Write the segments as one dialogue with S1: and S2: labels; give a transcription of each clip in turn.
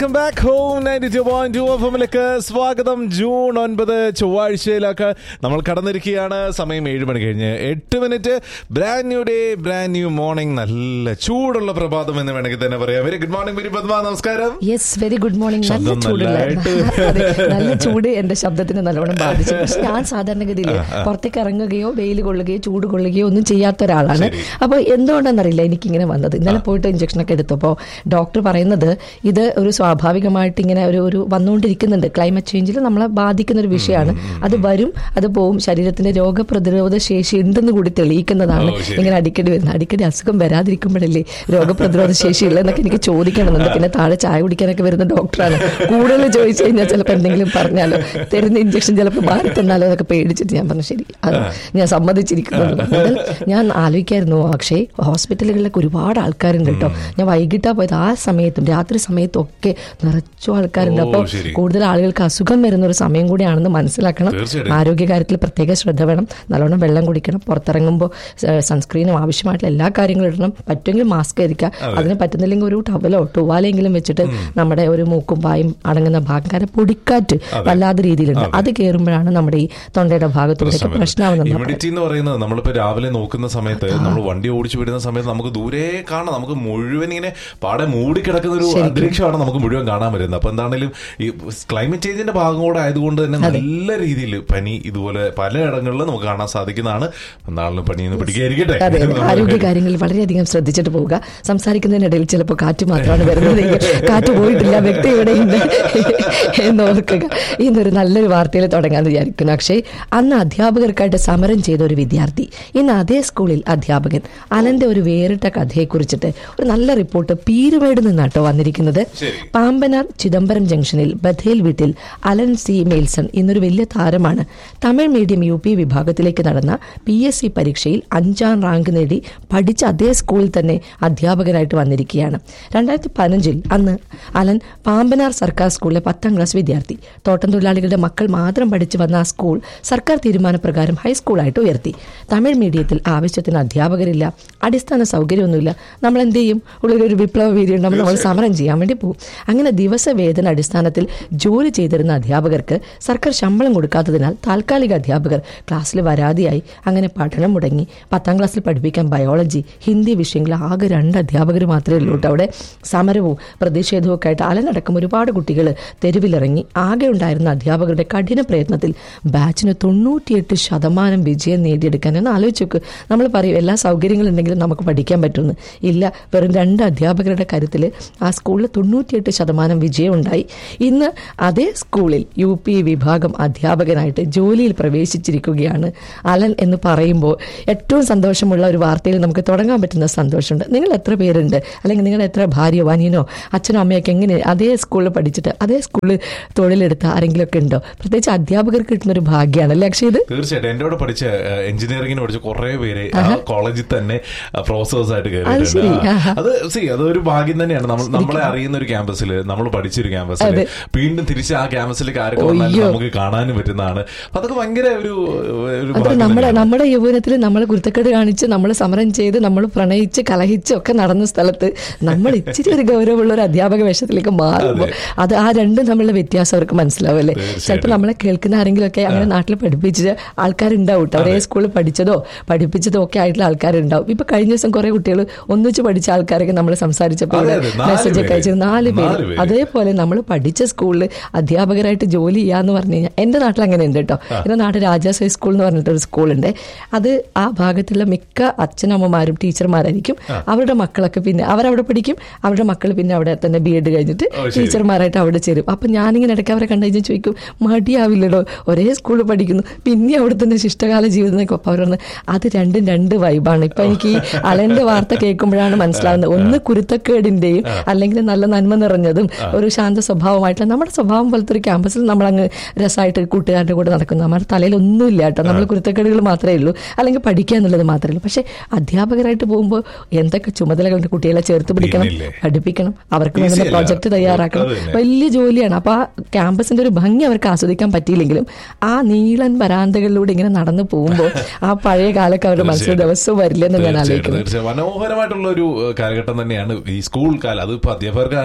S1: Welcome back home ninety two point two F എമ്മിലേക്ക് സ്വാഗതം ജൂൺ ഒൻപത് ചൊവ്വാഴ്ചയിലേക്ക് നമ്മൾ കടന്നിരിക്കുകയാണ് സമയം ഏഴ് മണി കഴിഞ്ഞ് എട്ട് minute brand new day brand new morning നല്ല ചൂടുള്ള പ്രഭാതം എന്ന് വേണമെങ്കിൽ തന്നെ പറയാം very good morning very Padma നമസ്കാരം
S2: യെസ് വെരി ഗുഡ് മോർണിംഗ് നല്ല
S1: ശബ്ദം
S2: ചൂടുണ്ടായിരുന്നു
S1: നല്ലതായിട്ട്.
S2: അതെ, നല്ല ചൂട് എന്റെ ശബ്ദത്തിന് നല്ലോണം ബാധിച്ചു പക്ഷെ ഞാൻ സാധാരണഗതിയിൽ പുറത്തേക്ക് ഇറങ്ങുകയോ വെയിൽ കൊള്ളുകയോ ചൂട് കൊള്ളുകയോ ഒന്നും ചെയ്യാത്ത ഒരാളാണ്
S1: ശരി.
S2: അപ്പോൾ എന്തുകൊണ്ടെന്നറിയില്ല എനിക്കിങ്ങനെ വന്നത് ഇന്നലെ പോയിട്ട് ഇഞ്ചക്ഷനൊക്കെ എടുത്തപ്പോൾ ഡോക്ടർ പറയുന്നത് ഇത് ഒരു സ്വാഭാവികമായിട്ട് ഇങ്ങനെ ഒരു ഒരു വന്നുകൊണ്ടിരിക്കുന്നുണ്ട് ക്ലൈമറ്റ് ചേഞ്ചിൽ നമ്മളെ ബാധിക്കുന്ന ഒരു വിഷയമാണ് അത് വരും അത് പോവും ശരീരത്തിന്റെ രോഗപ്രതിരോധ ശേഷി ഉണ്ടെന്ന് കൂടി തെളിയിക്കുന്നതാണ്
S1: ഓ, ശരി.
S2: ഇങ്ങനെ അടിക്കടി വരുന്നത് അടിക്കടി അസുഖം വരാതിരിക്കുമ്പോഴല്ലേ രോഗപ്രതിരോധ ശേഷി ഉള്ളതെന്നൊക്കെ എനിക്ക് ചോദിക്കണമെന്നുണ്ട് പിന്നെ താഴെ ചായ കുടിക്കാനൊക്കെ വരുന്ന ഡോക്ടറാണ് കൂടുതൽ ചോദിച്ചു കഴിഞ്ഞാൽ ചിലപ്പോൾ എന്തെങ്കിലും പറഞ്ഞാലോ തരുന്ന ഇഞ്ചക്ഷൻ ചിലപ്പോൾ മാറി തന്നാലോ എന്നൊക്കെ പേടിച്ചിട്ട് ഞാൻ പറഞ്ഞു ശരി അത് ഞാൻ സമ്മതിച്ചിരിക്കുന്നു മുതൽ ഞാൻ ആലോചിക്കായിരുന്നു അക്ഷയ് ഹോസ്പിറ്റലുകളിലൊക്കെ ഒരുപാട് ആൾക്കാരുണ്ട് കേട്ടോ ഞാൻ വൈകിട്ടാ പോയത് ആ സമയത്തും രാത്രി സമയത്തും ഒക്കെ നിറച്ചു ആൾക്കാരുണ്ട്
S1: ഓ,
S2: അപ്പോൾ
S1: ശരി.
S2: കൂടുതൽ ആളുകൾക്ക് അസുഖം വരുന്ന ഒരു സമയം കൂടിയാണെന്ന് മനസ്സിലാക്കണം
S1: തീർച്ചയായിട്ടും.
S2: ആരോഗ്യ കാര്യത്തിൽ പ്രത്യേക ശ്രദ്ധ വേണം നല്ലോണം വെള്ളം കുടിക്കണം പുറത്തിറങ്ങുമ്പോൾ സൺസ്ക്രീനും ആവശ്യമായിട്ടുള്ള എല്ലാ കാര്യങ്ങളും ഇടണം പറ്റുമെങ്കിൽ മാസ്ക് ധരിക്കുക അതിന് പറ്റുന്നില്ലെങ്കിൽ ഒരു ടവലോ ടുവാലെങ്കിലും വെച്ചിട്ട് നമ്മുടെ ഒരു മൂക്കും വായും അടങ്ങുന്ന ഭാഗം കാരണം പൊടിക്കാറ്റ് വല്ലാത്ത രീതിയിലുണ്ട് അത് കയറുമ്പോഴാണ് നമ്മുടെ ഈ തൊണ്ടയുടെ ഭാഗത്തൂടെയൊക്കെ പ്രശ്നമാവുന്നത്
S1: ഹ്യൂമിഡിറ്റി എന്ന് പറയുന്നത് നമ്മളിപ്പോ രാവിലെ നോക്കുന്ന സമയത്ത് നമ്മൾ വണ്ടി ഓടിച്ചു വിടുന്ന സമയത്ത് നമുക്ക് ദൂരെ കാണാം നമുക്ക് മുഴുവൻ ഇങ്ങനെ പാടെ മൂടിക്കിടക്കുന്ന ഒരു അന്തരീക്ഷമാണ് നമുക്ക് മുഴുവൻ കാണാൻ വരുന്നത് അപ്പൊ എന്താണെങ്കിലും ഈ ക്ലൈമറ്റ് ചേഞ്ചിന്റെ ഭാഗം കൂടെ ആയതുകൊണ്ട് തന്നെ നല്ല രീതിയിൽ പനി ഇതുപോലെ പലയിടങ്ങളിലും നമുക്ക് കാണാൻ സാധിക്കുന്നതാണ് എന്താണെങ്കിലും പനി എന്ന് പിടിക്കായിരിക്കട്ടെ
S2: അതെ അതെ. ആരോഗ്യ കാര്യങ്ങളിൽ വളരെയധികം ശ്രദ്ധിച്ചിട്ട് പോവുക സംസാരിക്കുന്നതിനിടയിൽ ചിലപ്പോൾ കാറ്റ് മാത്രമാണ് വരുന്നതെങ്കിൽ കാറ്റ് പോയിട്ടില്ല വ്യക്തി ഇവിടെയുണ്ട് എന്ന് ഓർക്കുക ഇന്നൊരു നല്ലൊരു വാർത്തയിൽ തുടങ്ങാൻ വിചാരിക്കുന്നു അക്ഷയ് അന്ന് അധ്യാപകർക്കായിട്ട് സമരം ചെയ്ത ഒരു വിദ്യാർത്ഥി ഇന്ന് അതേ സ്കൂളിൽ അധ്യാപകൻ അനന്റെ ഒരു വേറിട്ട കഥയെക്കുറിച്ചിട്ട് ഒരു നല്ല റിപ്പോർട്ട് പീരുമേട് നിന്നാട്ടോ വന്നിരിക്കുന്നത്
S1: ശരി.
S2: പാമ്പനാർ ചിദംബരം ജംഗ്ഷനിൽ ബഥേൽ വീട്ടിൽ അലൻ സി മേൽസൺ ഇന്നൊരു വലിയ താരമാണ് തമിഴ് മീഡിയം യു പി വിഭാഗത്തിലേക്ക് നടന്ന പി എസ് സി പരീക്ഷയിൽ അഞ്ചാം റാങ്ക് നേടി പഠിച്ച അതേ സ്കൂളിൽ തന്നെ അധ്യാപകനായിട്ട് വന്നിരിക്കുകയാണ് രണ്ടായിരത്തി പതിനഞ്ചിൽ അന്ന് അലൻ പാമ്പനാർ സർക്കാർ സ്കൂളിലെ പത്താം ക്ലാസ് വിദ്യാർത്ഥി തോട്ടം തൊഴിലാളികളുടെ മക്കൾ മാത്രം പഠിച്ചു വന്ന ആ സ്കൂൾ സർക്കാർ തീരുമാനപ്രകാരം ഹൈസ്കൂളായിട്ട് ഉയർത്തി തമിഴ് മീഡിയത്തിൽ ആവശ്യത്തിന് അധ്യാപകരില്ല അടിസ്ഥാന സൗകര്യമൊന്നുമില്ല നമ്മൾ എന്ത് ചെയ്യും ഉള്ളിലൊരു വിപ്ലവ വീതി ഉണ്ടാകുമ്പോൾ നമ്മൾ സമരം ചെയ്യാൻ വേണ്ടി പോകും അങ്ങനെ ദിവസവേതന അടിസ്ഥാനത്തിൽ ജോലി ചെയ്തിരുന്ന അധ്യാപകർക്ക് സർക്കാർ ശമ്പളം കൊടുക്കാത്തതിനാൽ താൽക്കാലിക അധ്യാപകർ ക്ലാസ്സിൽ വരാതെയായി അങ്ങനെ പഠനം മുടങ്ങി പത്താം ക്ലാസ്സിൽ പഠിപ്പിക്കാൻ ബയോളജി ഹിന്ദി വിഷയങ്ങൾ ആകെ രണ്ട് അധ്യാപകർ മാത്രമേ ഉള്ളൂ കേട്ടോ അവിടെ സമരവും പ്രതിഷേധവും ഒക്കെ ആയിട്ട് അലനടക്കം ഒരുപാട് കുട്ടികൾ തെരുവിലിറങ്ങി ആകെ ഉണ്ടായിരുന്ന അധ്യാപകരുടെ കഠിന പ്രയത്നത്തിൽ ബാച്ചിന് തൊണ്ണൂറ്റിയെട്ട് ശതമാനം വിജയം നേടിയെടുക്കാൻ എന്ന് ആലോചിച്ച് നോക്ക് നമ്മൾ പറയും എല്ലാ സൗകര്യങ്ങളും ഉണ്ടെങ്കിലും നമുക്ക് പഠിക്കാൻ പറ്റുമെന്ന് ഇല്ല വെറും രണ്ട് അധ്യാപകരുടെ കരുത്തിൽ ആ സ്കൂളിൽ തൊണ്ണൂറ്റിയെട്ട് ശതമാനം വിജയം ഉണ്ടായി ഇന്ന് അതേ സ്കൂളിൽ യു പി വിഭാഗം അധ്യാപകനായിട്ട് ജോലിയിൽ പ്രവേശിച്ചിരിക്കുകയാണ് അലൻ എന്ന് പറയുമ്പോൾ ഏറ്റവും സന്തോഷമുള്ള ഒരു വാർത്തയിൽ നമുക്ക് തുടങ്ങാൻ പറ്റുന്ന സന്തോഷമുണ്ട് നിങ്ങൾ എത്ര പേരുണ്ട് അല്ലെങ്കിൽ നിങ്ങൾ എത്ര ഭാര്യ വനിയനോ അച്ഛനോ അമ്മയൊക്കെ എങ്ങനെ അതേ സ്കൂളിൽ പഠിച്ചിട്ട് അതേ സ്കൂളിൽ തൊഴിലെടുത്ത ആരെങ്കിലും ഒക്കെ ഉണ്ടോ പ്രത്യേകിച്ച് അധ്യാപകർക്ക് കിട്ടുന്ന ഒരു ഭാഗ്യമാണ് അല്ലേ അക്ഷയ് ഇത്
S1: തീർച്ചയായിട്ടും എന്റെ കൂടെ പഠിച്ച എഞ്ചിനീയറിംഗിന് പഠിച്ച കുറെ പേര് ആ കോളേജിൽ തന്നെ പ്രൊഫസേഴ്സ് ആയിട്ട് കയറിയിട്ടുണ്ട്
S2: ശരി.
S1: ആ,
S2: ആഹാ.
S1: അത് സി അതൊരു ഭാഗ്യം തന്നെയാണ് നമ്മൾ നമ്മളെ അറിയുന്ന ഒരു ക്യാമ്പസിൽ നമ്മൾ പഠിച്ചൊരു ക്യാമ്പസിൽ
S2: അതെ.
S1: വീണ്ടും തിരിച്ച് ആ ക്യാമ്പസിലേക്ക് ആരൊക്കെ വന്നാലും
S2: ഒയ്യോ.
S1: നമുക്ക് കാണാനും പറ്റുന്നതാണ് അപ്പൊ അതൊക്കെ ഭയങ്കര ഒരു ഒരു
S2: അത്
S1: ഭാഗ്യം
S2: നമ്മുടെ
S1: തന്നെയാണ്.
S2: നമ്മുടെ യൗവനത്തിൽ നമ്മൾ കുരുത്തക്കേട് കാണിച്ച് നമ്മൾ സമരം ചെയ്ത് നമ്മൾ പ്രണയിച്ച് കലഹിച്ച് ഒക്കെ നടന്ന സ്ഥലത്ത് നമ്മൾ ഇച്ചിരി ഒരു ഗൗരവമുള്ള ഒരു അധ്യാപക വേഷത്തിലേക്ക് മാറുമ്പോൾ അത് ആ രണ്ടും തമ്മിലുള്ള വ്യത്യാസം അവർക്ക് മനസ്സിലാവല്ലേ
S1: തീർച്ചയായിട്ടും.
S2: ചിലപ്പോൾ നമ്മളെ കേൾക്കുന്ന ആരെങ്കിലും ഒക്കെ അങ്ങനെ നാട്ടിൽ പഠിപ്പിച്ച ആൾക്കാരുണ്ടാവും കേട്ടോ ഒരേ സ്കൂളിൽ പഠിച്ചതോ പഠിപ്പിച്ചതോ ഒക്കെ ആയിട്ടുള്ള ആൾക്കാരുണ്ടാവും ഇപ്പൊ കഴിഞ്ഞ ദിവസം കുറെ കുട്ടികൾ ഒന്നിച്ച് പഠിച്ച ആൾക്കാരൊക്കെ നമ്മൾ സംസാരിച്ചപ്പോൾ
S1: അതെ, അതെ, നാല്
S2: മെസ്സേജ് ഒക്കെ
S1: പേര്.
S2: അയച്ചത് നാല് പേര്
S1: നാല് പേര്.
S2: അതേപോലെ നമ്മൾ പഠിച്ച സ്കൂളിൽ അധ്യാപകരായിട്ട് ജോലി ചെയ്യാന്ന് പറഞ്ഞു കഴിഞ്ഞാൽ എൻ്റെ നാട്ടിൽ അങ്ങനെ ഉണ്ട് കേട്ടോ എൻ്റെ നാട്ടിൽ രാജാസ് ഹൈസ്കൂൾ എന്ന് പറഞ്ഞിട്ടൊരു സ്കൂളുണ്ട് അത് ആ ഭാഗത്തുള്ള മിക്ക അച്ഛനമ്മമാരും ടീച്ചർമാരായിരിക്കും അവരുടെ മക്കളൊക്കെ പിന്നെ അവരവിടെ പഠിക്കും അവരുടെ മക്കൾ പിന്നെ അവിടെ തന്നെ ബി എഡ് കഴിഞ്ഞിട്ട്
S1: ഓ, ശരി.
S2: ടീച്ചർമാരായിട്ട് അവിടെ ചേരും അപ്പം ഞാനിങ്ങനെ ഇടയ്ക്ക് അവരെ കണ്ടു കഴിഞ്ഞാൽ ചോദിക്കും മടിയാവില്ലടോ ഒരേ സ്കൂളിൽ പഠിക്കുന്നു പിന്നെ അവിടെ തന്നെ ശിഷ്ടകാല ജീവിതം എന്നൊക്കെ അപ്പോൾ അവർ പറഞ്ഞു അത് രണ്ടും രണ്ട് വൈബാണ് ഇപ്പൊ എനിക്ക് ഈ അലന്റെ വാർത്ത കേൾക്കുമ്പോഴാണ് മനസ്സിലാവുന്നത് ഒന്ന് കുരുത്തക്കേടിന്റെയും അല്ലെങ്കിൽ നല്ല നന്മ നിറഞ്ഞതും ഒരു ശാന്ത സ്വഭാവമായിട്ടുള്ള നമ്മുടെ സ്വഭാവം പോലത്തെ ഒരു ക്യാമ്പസിൽ നമ്മൾ അങ്ങ് രസമായിട്ട് കൂട്ടുകാരുടെ കൂടെ നടക്കുന്നു നമ്മുടെ തലയിൽ ഒന്നുമില്ല കേട്ടോ നമ്മൾ കുരുത്തക്കേടുകൾ മാത്രമേ ഉള്ളൂ അല്ലെങ്കിൽ പഠിക്കുക എന്നുള്ളത് മാത്രമേ ഉള്ളൂ പക്ഷെ അധ്യാപകരായിട്ട് പോകുമ്പോൾ എന്തൊക്കെ ചുമതലകളുണ്ട് കുട്ടികളെ ചേർത്ത് പിടിക്കണം
S1: പിന്നില്ലേ?
S2: പഠിപ്പിക്കണം അവർക്ക്
S1: Easy
S2: വേണ്ടുന്ന
S1: അല്ല.
S2: പ്രോജക്റ്റ് തയ്യാറാക്കണം
S1: അത് തന്നെ.
S2: വലിയ ജോലിയാണ് അപ്പൊ ആ ക്യാമ്പസിന്റെ ഒരു ഭംഗി അവർക്ക് ആസ്വദിക്കാൻ പറ്റിയില്ലെങ്കിലും ആ നീളൻ വരാന്തകളിലൂടെ ഇങ്ങനെ നടന്നു പോകുമ്പോൾ ആ പഴയ കാലൊക്കെ അവരുടെ മനസ്സിൽ ദിവസവും വരില്ലെന്ന് ഞാൻ
S1: തീർച്ചയായിട്ടും,
S2: ആലോചിക്കുന്നു
S1: തീർച്ചയായും മനോഹരമായിട്ടുള്ള ഒരു ഏഹ്, കാലഘട്ടം തന്നെയാണ് ഈ സ്കൂൾ കാലം അത് ഇപ്പൊ അധ്യാപകർക്കാണെങ്കിലും വിദ്യാർത്ഥി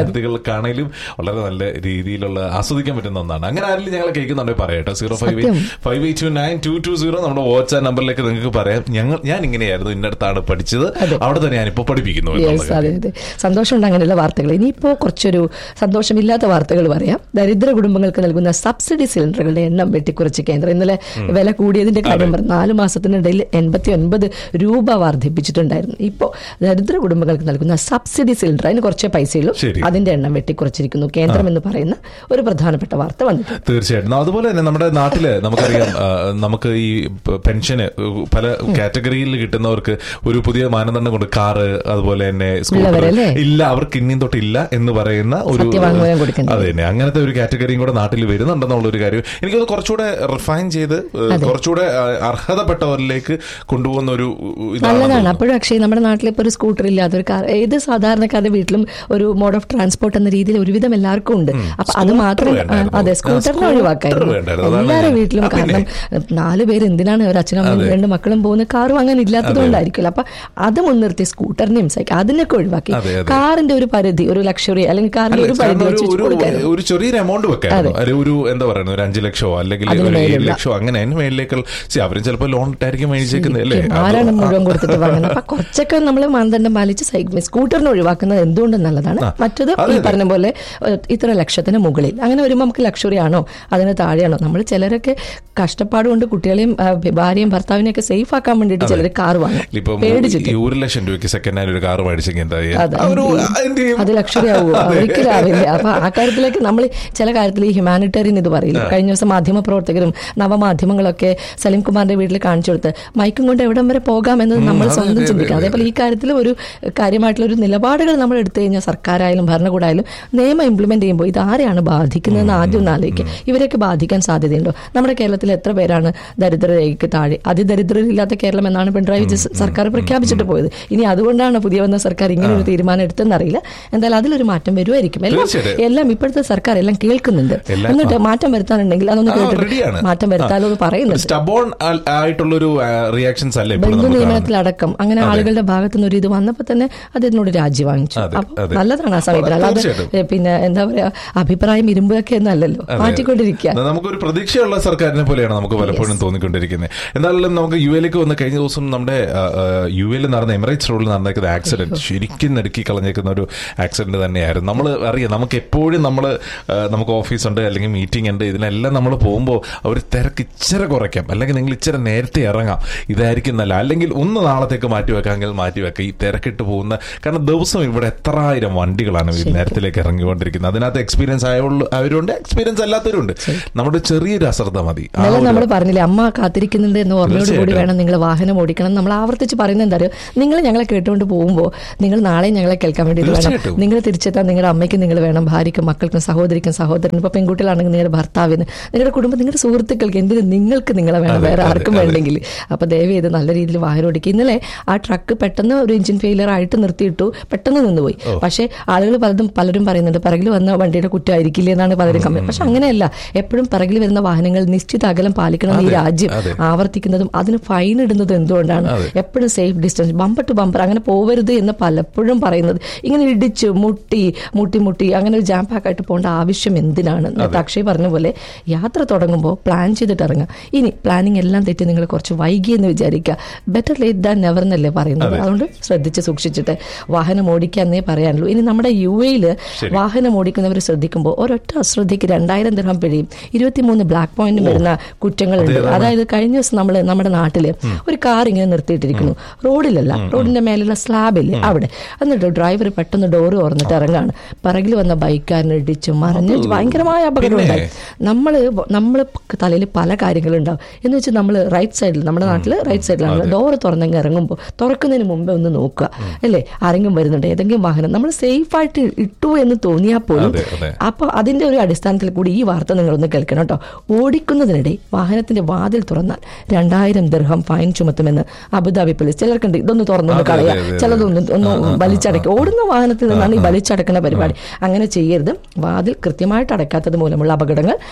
S1: വിദ്യാർത്ഥികൾക്കാണേലും വളരെ നല്ല രീതിയിലുള്ള ആസ്വദിക്കാൻ പറ്റുന്ന ഒന്നാണ് അങ്ങനെ ആരെങ്കിലും ഞങ്ങളെ കേൾക്കുന്നുണ്ടെങ്കിൽ പറയട്ടെ സീറോ ഫൈവ്
S2: സത്യം.
S1: Five eight two nine two two zero നമ്മുടെ വാട്സ്ആപ്പ് നമ്പറിലേക്ക് നിങ്ങൾക്ക് പറയാം ഞങ്ങൾ ഞാൻ ഇങ്ങനെയായിരുന്നു ഇന്നടത്താണ് പഠിച്ചത് അവിടെ തന്നെ ഞാനിപ്പോ പഠിപ്പിക്കുന്നു എന്നുള്ള
S2: യെസ് അതെ അതെ സന്തോഷമുണ്ട് അങ്ങനെയുള്ള വാർത്തകൾ ഇനിയിപ്പോ കുറച്ചൊരു സന്തോഷമില്ലാത്ത വാർത്തകൾ പറയാം ദരിദ്ര കുടുംബങ്ങൾക്ക് നൽകുന്ന സബ്സിഡി സിലിണ്ടറുകളുടെ എണ്ണം വെട്ടിക്കുറച്ച് കേന്ദ്രം ഇന്നലെ വില കൂടിയതിന്റെ കാര്യം പറഞ്ഞു നാല് മാസത്തിനിടയിൽ എൺപത്തി ഒൻപത് രൂപ വർദ്ധിപ്പിച്ചിട്ടുണ്ടായിരുന്നു ഇപ്പോൾ ദരിദ്ര കുടുംബങ്ങൾക്ക് നൽകുന്ന സബ്സിഡി സിലിണ്ടർ അതിന് കുറച്ചേ പൈസയുള്ളൂ
S1: ശരി.
S2: അതിന്റെ എണ്ണം വെട്ടിക്കുറച്ചിരിക്കുന്നു കേന്ദ്രം എന്ന് പറയുന്ന ഒരു പ്രധാനപ്പെട്ട വാർത്ത വന്നിട്ടുണ്ട്
S1: തീർച്ചയായിട്ടും അതുപോലെ തന്നെ നമ്മുടെ നാട്ടില് നമുക്കറിയാം ആ, നമുക്ക് ഈ പ- പെൻഷന് പല കാറ്റഗറിയിൽ കിട്ടുന്നവർക്ക് ഒരു പുതിയ മാനദണ്ഡം കൊണ്ട് കാറ് അതുപോലെ തന്നെ സ്കൂട്ടർ
S2: ഉള്ളവരല്ലേ?
S1: ഇല്ല അവർക്ക് ഇനിയും തൊട്ടില്ല എന്ന് പറയുന്ന ഒരു
S2: സത്യവാങ്മൂലം കൊടുക്കേണ്ടി
S1: അതെ തന്നെ അങ്ങനത്തെ ഒരു കാറ്റഗറിയും കൂടെ നാട്ടിൽ വരുന്നുണ്ടെന്നുള്ള ഒരു കാര്യം എനിക്കത് കുറച്ചുകൂടെ റിഫൈൻ ചെയ്ത് ഏഹ്, കുറച്ചുകൂടെ ആ, അർഹതപ്പെട്ടവരിലേക്ക് കൊണ്ടുപോകുന്ന ഒരു ഇതാണ്
S2: നല്ലതാണ് അപ്പോഴും അക്ഷയ് നമ്മുടെ നാട്ടിൽ ഇപ്പോൾ ഒരു സ്കൂട്ടർ ഇല്ലാത്ത ഒരു കാർ ഏത് സാധാരണക്കാരുടെ വീട്ടിലും ഒരു മോഡ് ഓഫ് ട്രാൻസ്പോർട്ട് എന്ന രീതിയിൽ ഒരുവിധം എല്ലാവർക്കും ഉണ്ട് അപ്പൊ അത്
S1: സ്കൂട്ടർ
S2: മാത്രം ആ,
S1: വേണ്ടായിരുന്നു.
S2: അതെ
S1: ആ,
S2: സ്കൂട്ടറിനെ
S1: സ്കൂട്ടർ
S2: ഒഴിവാക്കായിരുന്നു
S1: വേണ്ടായിരുന്നു. അതാണ്
S2: എല്ലാവരുടെ
S1: ഞാൻ-
S2: വീട്ടിലും
S1: ആ, പിന്നെ.
S2: കാരണം നാല് പേര് എന്തിനാണ് ഒരു അച്ഛനമ്മയും രണ്ട് മക്കളും പോകുന്ന കാറും അങ്ങനെ ഇല്ലാത്തത് കൊണ്ടായിരിക്കുമല്ലോ അപ്പൊ അത് മുൻനിർത്തി സ്കൂട്ടറിനെയും സൈക്കിൾ അതിനൊക്കെ ഒഴിവാക്കി
S1: അതെ, അതെ.
S2: കാറിന്റെ ഒരു പരിധി ഒരു ലക്ഷറി അല്ലെങ്കിൽ കാറിന്റെ ഒരു പരിധി
S1: കാരണം
S2: വെച്ച്
S1: ഒരു- ഒരു
S2: കൊടുക്കായിരുന്നു
S1: ഒരു ചെറിയൊരു എമൗണ്ട് വെക്കായിരുന്നു ഒരു ഒരു എന്താ പറയുന്നത് ഒരു അഞ്ചു ലക്ഷമോ അല്ലെങ്കിൽ
S2: അതിന്
S1: ഒരു ഏഴ്
S2: മേലുള്ള.
S1: ലക്ഷമോ അങ്ങനെ അതിന് മേളിലേക്ക് അവരും ചിലപ്പോൾ ലോൺ ഇട്ടായിരിക്കും മേടിച്ചേക്കുന്നത് അല്ലേ
S2: ആരാണ്
S1: അത്
S2: മുഴുവൻ കൊടുത്തിട്ട് വാങ്ങുന്നത് അപ്പൊ കുറച്ചൊക്കെ നമ്മൾ മാനദണ്ഡം പാലിച്ച് സൈക്കിൾ സ്കൂട്ടറിന് ഒഴിവാക്കുന്നത് എന്തുകൊണ്ടും നല്ലതാണ് മറ്റത് ഈ പറഞ്ഞ പോലെ ഏഹ്, ഇത്ര ലക്ഷത്തിന് മുകളിൽ അങ്ങനെ വരുമ്പോൾ നമുക്ക് ലക്ഷറി ആണോ അതിന് താഴെയാണോ നമ്മൾ ചിലരൊക്കെ കഷ്ടപ്പാട് കൊണ്ട് കുട്ടികളെയും ആ, ഭാര്യയും ഭർത്താവിനെയും ഒക്കെ സേഫ് ആക്കാൻ വേണ്ടിയിട്ട് ചിലർ കാർ വാങ്ങും
S1: ഇപ്പം
S2: പേടിച്ചിട്ട്
S1: ഈ ഒരു ലക്ഷം രൂപയ്ക്ക് സെക്കൻഡ് ഹാൻഡ് ഒരു കാർ മേടിച്ചെങ്കിൽ എന്താ ചെയ്യാ?
S2: അതെ.
S1: ആ ഒരു എന്ത് ചെയ്യും?
S2: അത് ലക്ഷറി ആവുമോ ഒരിക്കലും ആവില്ല അപ്പൊ ആ കാര്യത്തിലേക്ക് നമ്മൾ ചില കാര്യത്തിൽ ഈ ഹ്യൂമാനിറ്റേറിയൻ ഇത് പറയില്ല കഴിഞ്ഞ ദിവസം മാധ്യമ പ്രവർത്തകരും നവമാധ്യമങ്ങളൊക്കെ സലീം കുമാറിന്റെ വീട്ടിൽ കാണിച്ചു കൊടുത്ത് മൈക്കും കൊണ്ട് എവിടം വരെ പോകാം എന്നത് നമ്മൾ
S1: അതെ,
S2: സ്വന്തം
S1: അതെ,
S2: ചിന്തിക്കണം
S1: അതെ.
S2: അതേപോലെ ഈ കാര്യത്തിൽ ഒരു കാര്യമായിട്ടുള്ള ഒരു നിലപാടുകൾ നമ്മൾ എടുത്തു കഴിഞ്ഞാൽ സർക്കാരായാലും ഭരണകൂടമായാലും നിയമം ഇംപ്ലിമെന്റ് ചെയ്യുമ്പോൾ ഇത് ആരെയാണ് ബാധിക്കുന്നതെന്ന് ആദ്യം ഒന്ന് ആലോചിക്കുക ഇവരെയൊക്കെ ബാധിക്കാൻ സാധ്യതയുണ്ടോ നമ്മുടെ കേരളത്തിൽ എത്ര പേരാണ് ദരിദ്രരേഖയ്ക്ക് താഴെ അതിദരിദ്രരില്ലാത്ത കേരളം എന്നാണ് പിണറായി വിജയൻ സർക്കാർ പ്രഖ്യാപിച്ചിട്ട് പോയത് ഇനി അതുകൊണ്ടാണ് പുതിയ വന്ന സർക്കാർ ഇങ്ങനെ ഒരു തീരുമാനം എടുത്തെന്നറിയില്ല എന്തായാലും അതിലൊരു മാറ്റം വരുമായിരിക്കും എല്ലാം
S1: തീർച്ചയായിട്ടും.
S2: എല്ലാം ഇപ്പോഴത്തെ സർക്കാർ എല്ലാം കേൾക്കുന്നുണ്ട്
S1: എല്ലാം-
S2: എന്നിട്ട് മാറ്റം വരുത്താനുണ്ടെങ്കിൽ അതൊന്ന്
S1: ആ,
S2: കേട്ടിട്ട്
S1: റെഡിയാണ്.
S2: മാറ്റം വരുത്താലോ എന്ന് പറയുന്നുണ്ട്
S1: സ്റ്റബോൺ ആയിട്ടുള്ളൊരു റിയാക്ഷൻസ് അല്ലേ ഇപ്പോൾ
S2: ബന്ധു
S1: നമുക്ക് കാണുന്നത്?
S2: നിയമനത്തിലടക്കം അങ്ങനെ ആളുകളുടെ ഭാഗത്തു നിന്ന് ഒരു ഇത് വന്നപ്പോൾ തന്നെ അത് ഇതിനോട് രാജി വാങ്ങിച്ചു
S1: അതെ,
S2: അപ്പൊ
S1: അതെ.
S2: നല്ലതാണ് ആ സമയത്ത് അല്ലാതെ
S1: തീർച്ചയായിട്ടും.
S2: ഏ, പിന്നെ എന്താ പറയാ അഭിപ്രായം ഇരുമ്പൊക്കെ എന്നല്ലല്ലോ
S1: അതെ.
S2: മാറ്റിക്കൊണ്ടിരിക്കുക
S1: എന്നാ നമുക്കൊരു പ്രതീക്ഷയുള്ള സർക്കാരിനെ പോലെയാണ് നമുക്ക് പലപ്പോഴും തോന്നിക്കൊണ്ടിരിക്കുന്നത് എന്നാലും നമുക്ക് യു എയിലേക്ക് വന്ന കഴിഞ്ഞ ദിവസം നമ്മുടെ യു എയിൽ നടന്ന എമിറേറ്റ്സ് റോഡിൽ നടന്നേക്കുന്ന ആക്സിഡന്റ് ശരിക്കും നടുക്കി കളഞ്ഞേക്കുന്ന ഒരു ആക്സിഡന്റ് തന്നെയായിരുന്നു നമ്മൾ അറിയാം നമുക്ക് എപ്പോഴും നമ്മൾ നമുക്ക് ഓഫീസുണ്ട് അല്ലെങ്കിൽ മീറ്റിംഗ് ഉണ്ട് ഇതിനെല്ലാം നമ്മൾ പോകുമ്പോൾ അവർ തിരക്ക് ഇച്ചിരി കുറയ്ക്കാം അല്ലെങ്കിൽ നിങ്ങൾ ഇച്ചിരി നേരത്തെ ഇറങ്ങാം ഇതായിരിക്കും നല്ല അല്ലെങ്കിൽ ഒന്ന് നാളത്തേക്ക് മാറ്റി വെക്കാമെങ്കിൽ മാറ്റി വെക്കാം ഈ തിരക്കിട്ട് പോകുന്ന കാരണം ദിവസം ഇവിടെ എത്ര ആയിരം വണ്ടികളാണ് ഈ നേരത്തിലേക്ക് ഇറങ്ങിക്കൊണ്ടിരിക്കുന്നത് അതിനകത്ത് എക്സ്പീരിയൻസ് ആയുള്ള അവരുണ്ട് എക്സ്പീരിയൻസ് അല്ലാത്തവരുണ്ട് നമ്മുടെ ചെറിയൊരു അശ്രദ്ധ മതി ആ
S2: ഇന്നലെ
S1: ഒരു-
S2: നമ്മൾ പറഞ്ഞില്ലേ അമ്മ കാത്തിരിക്കുന്നുണ്ട് എന്ന ഓർമ്മയോട് കൂടി
S1: തീർച്ചയായിട്ടും.
S2: വേണം നിങ്ങൾ വാഹനം ഓടിക്കണം നമ്മൾ ആവർത്തിച്ച് പറയുന്നത് എന്താ അറിയോ നിങ്ങൾ ഞങ്ങളെ കേട്ടുകൊണ്ട് പോകുമ്പോൾ നിങ്ങൾ നാളെ ഞങ്ങളെ കേൾക്കാൻ വേണ്ടി ഇത് വേണം
S1: തീർച്ചയായിട്ടും.
S2: നിങ്ങൾ തിരിച്ചെത്താൻ നിങ്ങളുടെ അമ്മയ്ക്ക് നിങ്ങൾ വേണം ഭാര്യയ്ക്കും മക്കൾക്കും സഹോദരിക്കും സഹോദരനും ഇപ്പൊ പെൺകുട്ടികളാണെങ്കിൽ നിങ്ങളുടെ ഭർത്താവിന് നിങ്ങളുടെ കുടുംബം നിങ്ങളുടെ സുഹൃത്തുക്കൾക്ക് എന്തിന് നിങ്ങൾക്ക് നിങ്ങളെ വേണം
S1: അതെ,
S2: വേറെ
S1: അതെ,
S2: ആർക്കും
S1: അതെ.
S2: വേണ്ടെങ്കിൽ അപ്പൊ ദയവ് ചെയ്ത് നല്ല രീതിയിൽ വാഹനം ഓടിക്കുക ഇന്നലെ ആ ട്രക്ക് പെട്ടെന്ന് ഒരു എഞ്ചിൻ ഫെയിലിയർ ആയിട്ട് നിർത്തിയിട്ടു പെട്ടെന്ന് നിന്നുപോയി പക്ഷേ ആളുകൾ പലതും പലരും പറയുന്നുണ്ട് പിറകിൽ വന്ന വണ്ടിയുടെ കുറ്റമായിരിക്കില്ല എന്നാണ് പലരും കമ്പനി പക്ഷെ അങ്ങനെയല്ല എപ്പോഴും പിറകിൽ വരുന്ന വാഹനങ്ങൾ നിശ്ചിത അകലം പാലിക്കണം എന്ന് ഈ
S1: അതെ,
S2: രാജ്യം
S1: അതെ.
S2: ആവർത്തിക്കുന്നതും അതിന് ഫൈൻ ഇടുന്നത് എന്തുകൊണ്ടാണ് എപ്പോഴും safe distance bumper to bumper അങ്ങനെ പോവരുത് എന്ന് പലപ്പോഴും പറയുന്നത് ഇങ്ങനെ ഇടിച്ച് മുട്ടി മുട്ടി മുട്ടി അങ്ങനെ ഒരു ജാം പാക്ക് ആയിട്ട് പോകേണ്ട ആവശ്യം എന്തിനാണ് നേരത്തെ അക്ഷയ് പറഞ്ഞ പോലെ യാത്ര തുടങ്ങുമ്പോൾ പ്ലാൻ ചെയ്തിട്ട് ഇറങ്ങുക ഇനി പ്ലാനിങ് എല്ലാം തെറ്റി നിങ്ങൾ കുറച്ച് വൈകിയെന്ന് വിചാരിക്കുക ബെറ്റർ ലേറ്റ് ദാൻ നെവർ എന്നല്ലേ പറയുന്നത് അതുകൊണ്ട് ശ്രദ്ധിച്ച് സൂക്ഷിച്ചിട്ട് വാഹനം ഓടിക്കാന്നേ പറയാനുള്ളൂ ഇനി നമ്മുടെ യു എയിൽ വാഹനം ഓടിക്കുന്നവർ ശ്രദ്ധിക്കുമ്പോൾ ഒരൊറ്റ അശ്രദ്ധയ്ക്ക് രണ്ടായിരം ദിർഹം പിഴയും ഇരുപത്തിമൂന്ന് ബ്ലാക്ക് പോയിന്റും വരുന്ന കുറ്റങ്ങളുണ്ട് അതായത് കഴിഞ്ഞ ദിവസം നമ്മൾ നമ്മുടെ നാട്ടില് ഒരു കാർ ഇങ്ങനെ നിർത്തിയിട്ടിരിക്കുന്നു റോഡിലല്ല റോഡിന്റെ മേലുള്ള സ്ലാബില്ലേ അവിടെ എന്നിട്ട് ഡ്രൈവർ പെട്ടെന്ന് ഡോറ് തുറന്നിട്ട് ഇറങ്ങാണ് പിറകിൽ വന്ന ബൈക്കാരനെ ഇടിച്ചു മറിഞ്ഞ് ഭയങ്കരമായ അപകടം ഉണ്ടായി നമ്മള് നമ്മൾ തലയിൽ പല കാര്യങ്ങളുണ്ടാവും എന്ന് വെച്ചാൽ നമ്മൾ റൈറ്റ് സൈഡിൽ നമ്മുടെ നാട്ടിൽ റൈറ്റ് സൈഡിലാണ് ഡോറ് തുറന്നെങ്കിൽ ഇറങ്ങുമ്പോൾ തുറക്കുന്നതിന് മുമ്പേ ഒന്ന് നോക്കുക അല്ലേ ആരെങ്കിലും വരുന്നുണ്ട് ഏതെങ്കിലും വാഹനം നമ്മൾ സേഫ് ആയിട്ട് ഇട്ടു എന്ന് തോന്നിയാൽ പോലും
S1: അതെ, അതെ.
S2: അപ്പോൾ അതിന്റെ ഒരു അടിസ്ഥാനത്തിൽ കൂടി ഈ വാർത്ത നിങ്ങളൊന്ന് കേൾക്കണം കേട്ടോ ഓടിക്കുന്നതിനിടെ വാഹനത്തിന്റെ വാതിൽ തുറന്നാൽ രണ്ടായിരം ദിർഹം ഫൈൻ ചുമത്തുമെന്ന് അബുദാബി പോലീസ് ചിലർക്കുണ്ട് ഇതൊന്ന് തുറന്നൊന്ന്
S1: അതെ,
S2: കളയാ
S1: അതെ, അതെ.
S2: ചിലതൊന്ന് ഒന്ന് വലിച്ചടയ്ക്കുക ഓടുന്ന വാഹനത്തിൽ നിന്നാണ് ഈ വലിച്ചടക്കുന്ന പരിപാടി അങ്ങനെ ചെയ്യരുത് വാതിൽ കൃത്യമായിട്ട് അടയ്ക്കാത്തത് മൂലമുള്ള അപകടങ്ങൾ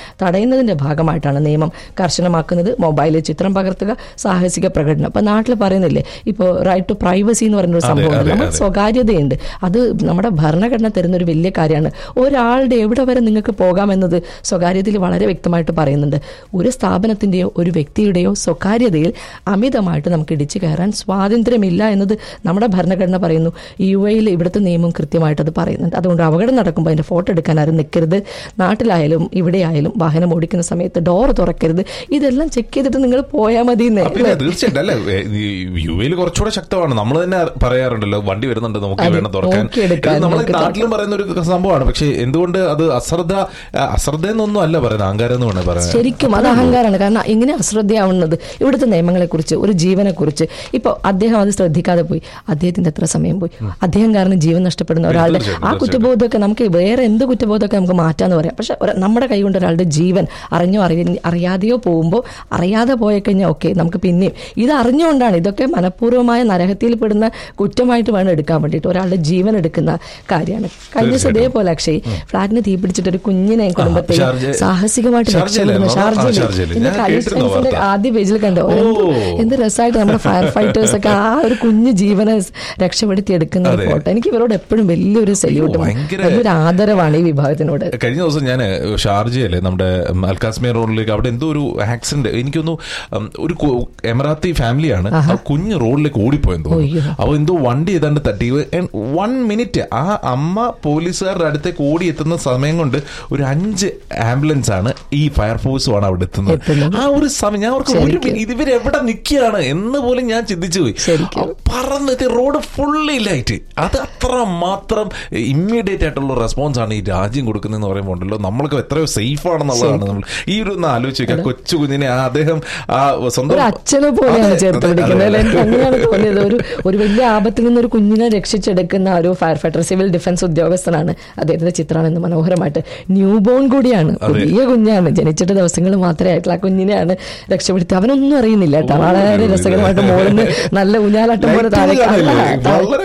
S2: തടയുന്നതിന്റെ ഭാഗമായിട്ടാണ് നിയമം കർശനമാക്കുന്നത് മൊബൈലിൽ ചിത്രം പകർത്തുക സാഹസിക പ്രകടനം ഇപ്പൊ നാട്ടിൽ പറയുന്നില്ലേ ഇപ്പോൾ റൈറ്റ് ടു പ്രൈവസി എന്ന് പറയുന്ന ഒരു
S1: അതെ,
S2: സംഭവം
S1: അതെ,
S2: നമ്മൾ
S1: അതെ.
S2: സ്വകാര്യതയുണ്ട് അത് നമ്മുടെ ഭരണഘടന തരുന്ന ഒരു വലിയ കാര്യമാണ് ഒരാളുടെ എവിടെ വരെ നിങ്ങൾക്ക് പോകാമെന്നത് സ്വകാര്യതയിൽ വളരെ വ്യക്തമായിട്ട് പറയുന്നുണ്ട് ഒരു സ്ഥാപനത്തിന്റെയോ ഒരു വ്യക്തിയുടെയോ സ്വകാര്യതയിൽ അമിതമായിട്ട് നമുക്ക് ഇടിച്ചു കയറാൻ സ്വാതന്ത്ര്യമില്ല എന്നത് നമ്മുടെ ഭരണഘടന പറയുന്നു യു എയിൽ ഇവിടുത്തെ നിയമം കൃത്യമായിട്ട് അത് പറയുന്നുണ്ട് അതുകൊണ്ട് അപകടം നടക്കുമ്പോൾ അതിന്റെ ഫോട്ടോ എടുക്കാൻ ആരും നിൽക്കരുത് നാട്ടിലായാലും ഇവിടെയായാലും വാഹനം ഓടിക്കുന്ന സമയത്ത് ഡോർ തുറക്കരുത് ഇതെല്ലാം ചെക്ക് ചെയ്തിട്ട് നിങ്ങൾ പോയാൽ മതി എന്നേ.
S1: ആ, പിന്നെ തീർച്ചയായിട്ടും അല്ലെ യു എയിൽ കുറച്ചുകൂടെ ശക്തമാണ് നമ്മൾ തന്നെ പറയാറുണ്ടല്ലോ വണ്ടി വരുന്നുണ്ട് നമുക്ക്
S2: അതെ,
S1: വേണം തുറക്കാൻ
S2: നോക്കിയെടുക്കാൻ,
S1: ഇത് നമ്മൾ
S2: നോക്കി
S1: നാട്ടിലും പറയുന്ന ഒരു സംഭവമാണ് പക്ഷെ എന്തുകൊണ്ട് അത് അശ്രദ്ധ ആ, അശ്രദ്ധ എന്നൊന്നും അല്ല പറയുന്നത് അഹങ്കാരം എന്ന് വേണേ പറയുന്നത്
S2: ശരിക്കും അത് അഹങ്കാരമാണ് കാരണം ഇങ്ങനെ അശ്രദ്ധയാവുന്നത് ഇവിടുത്തെ നിയമങ്ങളെ കുറിച്ച് ഒരു ജീവനെ കുറിച്ച് ഇപ്പൊ അദ്ദേഹം അത് ശ്രദ്ധിക്കാതെ പോയി അദ്ദേഹത്തിന്റെ എത്ര സമയം പോയി അദ്ദേഹം കാരണം ജീവൻ നഷ്ടപ്പെടുന്ന ഒരാളുടെ
S1: തീർച്ചയായിട്ടും,
S2: ആ കുറ്റബോധമൊക്കെ നമുക്ക് വേറെ എന്ത് കുറ്റബോധമൊക്കെ നമുക്ക് മാറ്റാന്ന് പറയാം പക്ഷെ ഒരു- നമ്മുടെ കൈ കൊണ്ട് ഒരാളുടെ ജീവൻ അറിഞ്ഞോ അറിയ അറിയാതെയോ പോകുമ്പോൾ അറിയാതെ പോയി കഴിഞ്ഞാൽ ഓക്കെ നമുക്ക് പിന്നെയും ഇത് അറിഞ്ഞുകൊണ്ടാണ് ഇതൊക്കെ മനഃപൂർവ്വമായ നരഹത്യയിൽപ്പെടുന്ന കുറ്റമായിട്ട് വേണം എടുക്കാൻ വേണ്ടിയിട്ട് ഒരാളുടെ ജീവൻ എടുക്കുന്ന കാര്യമാണ് കഴിഞ്ഞ ദിവസം ഇതേപോലെ അക്ഷയ് ഫ്ലാറ്റിന് തീ പിടിച്ചിട്ട് ഒരു കുഞ്ഞിനെ കുടുംബത്തെ
S1: ഷാർജ-
S2: സാഹസികമായിട്ട്
S1: ഷാർജയിലാണോ?
S2: രക്ഷപ്പെടുന്ന
S1: ആ,
S2: ഷാർജയിൽ
S1: ഷാർജയിൽ.
S2: ഇന്ന്
S1: ഞാൻ
S2: ടൈംസ്
S1: കേട്ടിരുന്നു
S2: ടൈംസിന്റെ
S1: വാർത്ത.
S2: ആദ്യ പേജിൽ കണ്ടോ
S1: ഓ.
S2: എന്ത് എന്ത് രസമായിട്ട് നമ്മുടെ ഫയർ ഫൈറ്റേഴ്സ് ഒക്കെ ആ ഒരു കുഞ്ഞു ജീവനെ രക്ഷപ്പെടുത്തി എടുക്കുന്ന ഒരു
S1: അതെ.
S2: ഫോട്ടോ എനിക്ക് ഇവരോട് എപ്പോഴും വലിയൊരു സെല്യൂട്ട്
S1: ഭയങ്കര-
S2: വലിയൊരു ആദരവാണ് ഈ വിഭാഗത്തിനോട്
S1: കഴിഞ്ഞ ദിവസം ഞാൻ ഷാർജയിലെ നമ്മുടെ ഉം, അൽക്കാസ്മിയ റോഡിലേക്ക് അവിടെ എന്തോ ഒരു ആക്സിഡന്റ് എനിക്കൊന്നു ഉം, ഒരു കു- എമറാത്തി ഫാമിലിയാണ് ആ കുഞ്ഞ് റോഡിലേക്ക് ഓടിപ്പോയെന്ന്
S2: അയ്യോ.
S1: തോന്നുന്നു അപ്പൊ എന്തോ വണ്ടി ഏതാണ്ട് തട്ടി വൺ മിനിറ്റ് ആ അമ്മ പോലീസുകാരുടെ അടുത്തേക്ക് ഓടി എത്തുന്ന സമയം കൊണ്ട് ഒരു അഞ്ച് ആംബുലൻസ് ആണ് ഈ ഫയർഫോഴ്സും ആണ് അവിടെ എത്തുന്നത്
S2: എത്തുന്നത്.
S1: ആ ഒരു സമയം ഞാൻ അവർക്ക് ഒരു
S2: ശരിക്കും.
S1: മിനി- ഇവര് എവിടെ നിൽക്കുകയാണ് എന്ന് പോലും ഞാൻ ചിന്തിച്ചു പോയി
S2: ശരിക്കും.
S1: പറന്നിട്ട് റോഡ് ഫുള്ളി ലൈറ്റ് അത് അത്ര മാത്രം ഇമ്മീഡിയറ്റ് ആയിട്ടുള്ള റെസ്പോൺസ് ആണ് ഈ രാജ്യം കൊടുക്കുന്നതെന്ന് പറയുമ്പോൾ ഉണ്ടല്ലോ നമ്മൾക്ക് എത്രയോ സേഫ് ആണെന്നുള്ളതാണ് നമ്മൾ ഈ ഒരു ഒന്ന് ആലോചിക്കുക കൊച്ചു കുഞ്ഞിനെ ആ അദ്ദേഹം ആ സ്വന്തം
S2: ഒരു അച്ഛനെ പോലെയാണ്
S1: അതെ,
S2: ചേർത്ത്
S1: അതെ,
S2: പിടിക്കുന്നത്
S1: അതെ,
S2: അല്ലേ?
S1: അതെ.
S2: എനിക്ക് അങ്ങനെയാണ് തോന്നിയത് ഒരു ഒരു വലിയ ആപത്തിൽ നിന്ന് ഒരു കുഞ്ഞിനെ രക്ഷിച്ചെടുക്കുന്ന ഒരു ഫയർ ഫൈറ്റർ സിവിൽ ഡിഫൻസ് ഉദ്യോഗസ്ഥനാണ് അദ്ദേഹത്തിന്റെ ചിത്രമാണ് ഇന്ന് മനോഹരമായിട്ട് ന്യൂ ബോൺ കൂടിയാണ്
S1: അതെ.
S2: പുതിയ കുഞ്ഞാണ് ജനിച്ചിട്ട് ദിവസങ്ങൾ മാത്രമേ ആയിട്ടുള്ള ആ കുഞ്ഞിനെയാണ് രക്ഷപ്പെടുത്തി അവനൊന്നും അറിയുന്നില്ല കേട്ടോ വളരെ രസകരമായിട്ട് മോളിന്ന് നല്ല ഊഞ്ഞാലാട്ടം പോലെ
S1: Light
S2: താഴെ
S1: കാണില്ലേ? വളരെ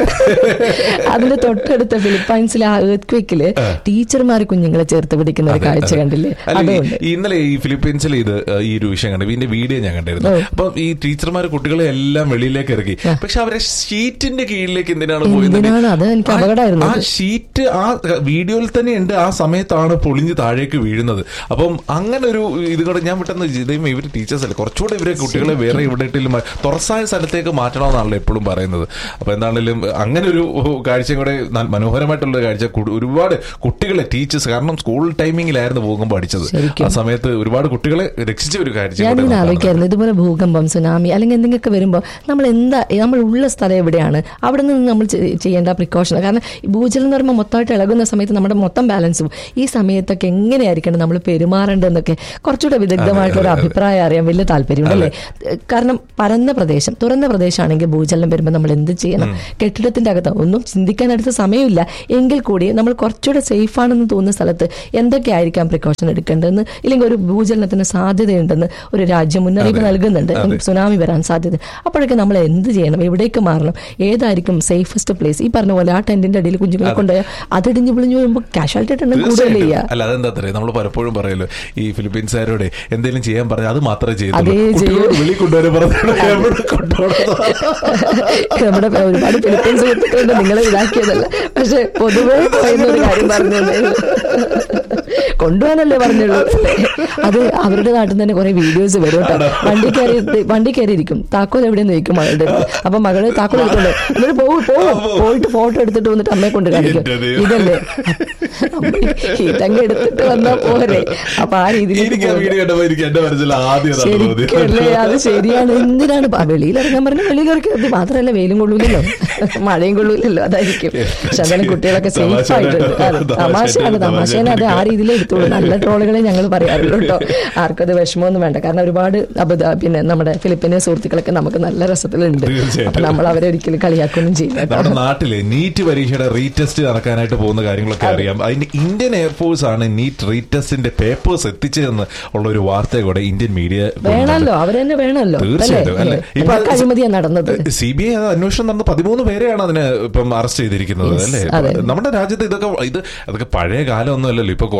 S2: അതിന്റെ തൊട്ടടുത്ത ഫിലിപ്പൈൻസിലെ ആ ഏർത്ത്ക്വേക്കില് ടീച്ചർമാർ കുഞ്ഞുങ്ങളെ ചേർത്ത് പിടിക്കുന്ന ഒരു കാഴ്ച കണ്ടില്ലേ
S1: അല്ല, ഈ-
S2: അതുകൊണ്ട്
S1: ഈ ഇന്നലെ ഈ ഫിലിപ്പീൻസിൽ ഇത് ഏഹ്, ഈ ഒരു വിഷയം കണ്ടു ഇതിന്റെ വീഡിയോ ഞാൻ കണ്ടിരുന്നു
S2: ഓ.
S1: അപ്പൊ ഈ ടീച്ചർമാർ കുട്ടികളെ എല്ലാം വെളിയിലേക്ക് ഇറക്കി പക്ഷെ അവരെ ഷീറ്റിന്റെ കീഴിലേക്ക് എന്തിനാണ് പോയത്
S2: എന്തിനാണ്? അത് എനിക്ക്
S1: ആ-
S2: അപകടമായിരുന്നു
S1: ആ
S2: അത്.
S1: ഷീറ്റ് ആ വീഡിയോയിൽ തന്നെ ഉണ്ട് ആ സമയത്താണ് പൊളിഞ്ഞ് താഴേക്ക് വീഴുന്നത് അപ്പം അങ്ങനെ ഒരു ഇത് കൂടെ ഞാൻ പെട്ടെന്ന് ഇതേം ഇവര് ടീച്ചേഴ്സ് അല്ലേ കുറച്ചുകൂടെ ഇവരെ കുട്ടികളെ വേറെ എവിടെയെങ്കിലും തുറസായ സ്ഥലത്തേക്ക് മാറ്റണമെന്നാണല്ലോ എപ്പോഴും പറയുന്നത് അപ്പൊ എന്താണെങ്കിലും അങ്ങനെ ഒരു കാഴ്ചയും കൂടെ ന- മനോഹരമായിട്ടുള്ള കാഴ്ച കു- ഒരുപാട് കുട്ടികളെ ടീച്ചേഴ്സ് കാരണം സ്കൂൾ ടൈമിങ്ങിലായിരുന്നു പോകുമ്പോൾ അടിച്ചത്
S2: ശരിക്കും.
S1: ആ സമയത്ത് ഒരുപാട് കുട്ടികളെ രക്ഷിച്ച ഒരു കാഴ്ച കൂടെ
S2: ഞാനിങ്ങനെ
S1: നമുക്ക്
S2: ആലോചിക്കായിരുന്നു ഇതുപോലെ ഭൂകമ്പം സുനാമി അല്ലെങ്കിൽ എന്തെങ്കിലുമൊക്കെ വരുമ്പോൾ നമ്മൾ എന്താ നമ്മൾ ഉള്ള സ്ഥലം എവിടെയാണ് അവിടെ നിന്ന് നമ്മൾ ചെ- ചെയ്യേണ്ട പ്രിക്കോഷൻ കാരണം ഈ ഭൂജലം എന്ന് പറയുമ്പോൾ മൊത്തമായിട്ട് ഇളകുന്ന സമയത്ത് നമ്മുടെ മൊത്തം ബാലൻസും ഈ സമയത്തൊക്കെ എങ്ങനെയായിരിക്കണം നമ്മൾ പെരുമാറേണ്ടതെന്നൊക്കെ കുറച്ചുകൂടെ വിദഗ്ധമായിട്ടുള്ള ഒരു അഭിപ്രായം അറിയാൻ വലിയ താല്പര്യമുണ്ടല്ലേ കാരണം പരന്ന പ്രദേശം തുറന്ന പ്രദേശമാണെങ്കിൽ ഭൂചലനം വരുമ്പോൾ നമ്മൾ എന്ത് ചെയ്യണം കെട്ടിടത്തിന്റെ അകത്ത് ഒന്നും ചിന്തിക്കാനടുത്ത സമയമില്ല എങ്കിൽ കൂടി നമ്മൾ കുറച്ചുകൂടെ സേഫ് ആണെന്ന് തോന്നുന്ന സ്ഥലത്ത് എന്തൊക്കെയായിരിക്കാം പ്രിക്കോഷൻ എടുക്കേണ്ടതെന്ന് ഇല്ലെങ്കിൽ ഒരു ഭൂചലനത്തിന് സാധ്യതയുണ്ടെന്ന് ഒരു രാജ്യം മുന്നറിയിപ്പ് നൽകുന്നുണ്ട് സുനാമി വരാൻ സാധ്യത അപ്പോഴൊക്കെ നമ്മൾ എന്ത് ചെയ്യണം എവിടേക്ക് മാറണം ഏതായിരിക്കും സേഫസ്റ്റ് പ്ലേസ് ഈ പറഞ്ഞ പോലെ ആ ടെന്റിന്റെ അടിയിൽ കുഞ്ഞുങ്ങളെ കൊണ്ടുപോയാൽ അതിടിഞ്ഞു പൊളിഞ്ഞു വരുമ്പോൾ കാഷ്വാലിറ്റി എണ്ണം കൂടുതൽ
S1: തീർച്ചയായിട്ടും.
S2: ചെയ്യുക
S1: അല്ല അതെന്താ അറിയാം നമ്മൾ പലപ്പോഴും പറയല്ലോ ഈ ഫിലിപ്പീൻസുകാരോട് എന്തെങ്കിലും ചെയ്യാൻ പറഞ്ഞാൽ അത് മാത്രമേ
S2: അതേ
S1: ചെയ്യത്തുള്ളൂ കുട്ടികളോട്
S2: ചെയ്യൂ.
S1: വെളി കൊണ്ടുവരാൻ പറഞ്ഞു എവിടെ കൊണ്ടുപോകണം
S2: നമ്മുടെ ഒരുപാട് ഫിലിപ്പീൻസ് സുഹൃത്തുക്കളുണ്ട് നിങ്ങളെ ഇതാക്കിയതല്ല പക്ഷെ പൊതുവേ പറയുന്ന ഒരു കാര്യം പറഞ്ഞു കൊണ്ടുപോകാനല്ലേ പറഞ്ഞുള്ളൂ അത് അവരുടെ നാട്ടിൽ നിന്ന് തന്നെ കുറെ വീഡിയോസ് വരും കേട്ടോ വണ്ടി കയറി വണ്ടി കയറി ഇരിക്കും താക്കോൽ എവിടെയെന്ന് ചോദിക്കും മകളുടെ അടുത്ത്. അപ്പൊ മകള് താക്കോൽ എടുത്തോണ്ട് എന്നിട്ട് പോകും പോകും പോയിട്ട് ഫോട്ടോ എടുത്തിട്ട് വന്നിട്ട് അമ്മയെ കൊണ്ട് കാണിക്കും
S1: എന്റെ ദൈവം.
S2: ഇതല്ലേ ഇതങ്ങ് എടുത്തിട്ട് വന്നാ പോരെ അപ്പൊ ആ രീതിയിലേക്ക്
S1: എനിക്ക് ആ
S2: പോകും.
S1: വീഡിയോ കണ്ടപ്പോ എനിക്ക് എന്റെ മനസ്സിൽ ആദ്യം അതാണ്
S2: ശരിക്കും അല്ലേ അത്
S1: തോന്നിയത്.
S2: ശരിയാണ് എന്തിനാണ് പ- വെളിയിലിറങ്ങാൻ പറഞ്ഞ വെളിയിലിറക്കരുത് മാത്രമല്ല വെയിലും കൊള്ളൂലല്ലോ മഴയും കൊള്ളൂലല്ലോ അതായിരിക്കും പക്ഷെ അതെല്ലാം കുട്ടികളൊക്കെ സേഫ്
S1: തമാശയായിട്ട്
S2: ആയിട്ടുണ്ട് അതെ,
S1: തമാശയായിട്ട്
S2: തമാശയാണ് തമാശേനെ അത് ആ രീതിയിൽ എടുത്തോളൂ നല്ല ട്രോളുകളെ ഞങ്ങൾ പറയാറുള്ളൂ കേട്ടോ ആർക്കും അത് വിഷമമൊന്നും വേണ്ട കാരണം ഒരുപാട് അബദ്ധ പിന്നെ നമ്മുടെ ഫിലിപ്പിനെ സുഹൃത്തുക്കളൊക്കെ നമുക്ക് നല്ല രസത്തിലുണ്ട്
S1: തീർച്ചയായിട്ടും.
S2: അപ്പൊ നമ്മൾ അവരെ ഒരിക്കലും കളിയാക്കൊന്നും ചെയ്യില്ല കേട്ടോ.
S1: നമ്മുടെ നാട്ടിലെ നീറ്റ് പരീക്ഷയുടെ റീടെസ്റ്റ് നടക്കാനായിട്ട് പോകുന്ന കാര്യങ്ങളൊക്കെ അറിയാം അതിന്റെ ഇന്ത്യൻ എയർഫോഴ്സ് ആണ് നീറ്റ് റീടെസ്റ്റിന്റെ പേപ്പേഴ്സ് എത്തിച്ചതെന്ന് ഉള്ള ഒരു വാർത്ത കൂടെ ഇന്ത്യൻ മീഡിയ
S2: വേണമല്ലോ അവര് തന്നെ വേണമല്ലോ
S1: തീർച്ചയായിട്ടും അല്ലെ ഇപ്പൊ
S2: എന്തൊക്കെ അഴിമതിയാണ് നടന്നത്
S1: സി ബി ഐ അന്വേഷണം നടന്ന പതിമൂന്ന് പേരെയാണ് അതിന് ഇപ്പം അറസ്റ്റ് ചെയ്തിരിക്കുന്നത്
S2: Yes,
S1: അല്ലേ
S2: അതെ.
S1: നമ്മുടെ രാജ്യത്ത് ഇതൊക്കെ ഇത് അതൊക്കെ പഴയ കാലമൊന്നും അല്ലല്ലോ ഇപ്പൊ കുറച്ചുകൂടെ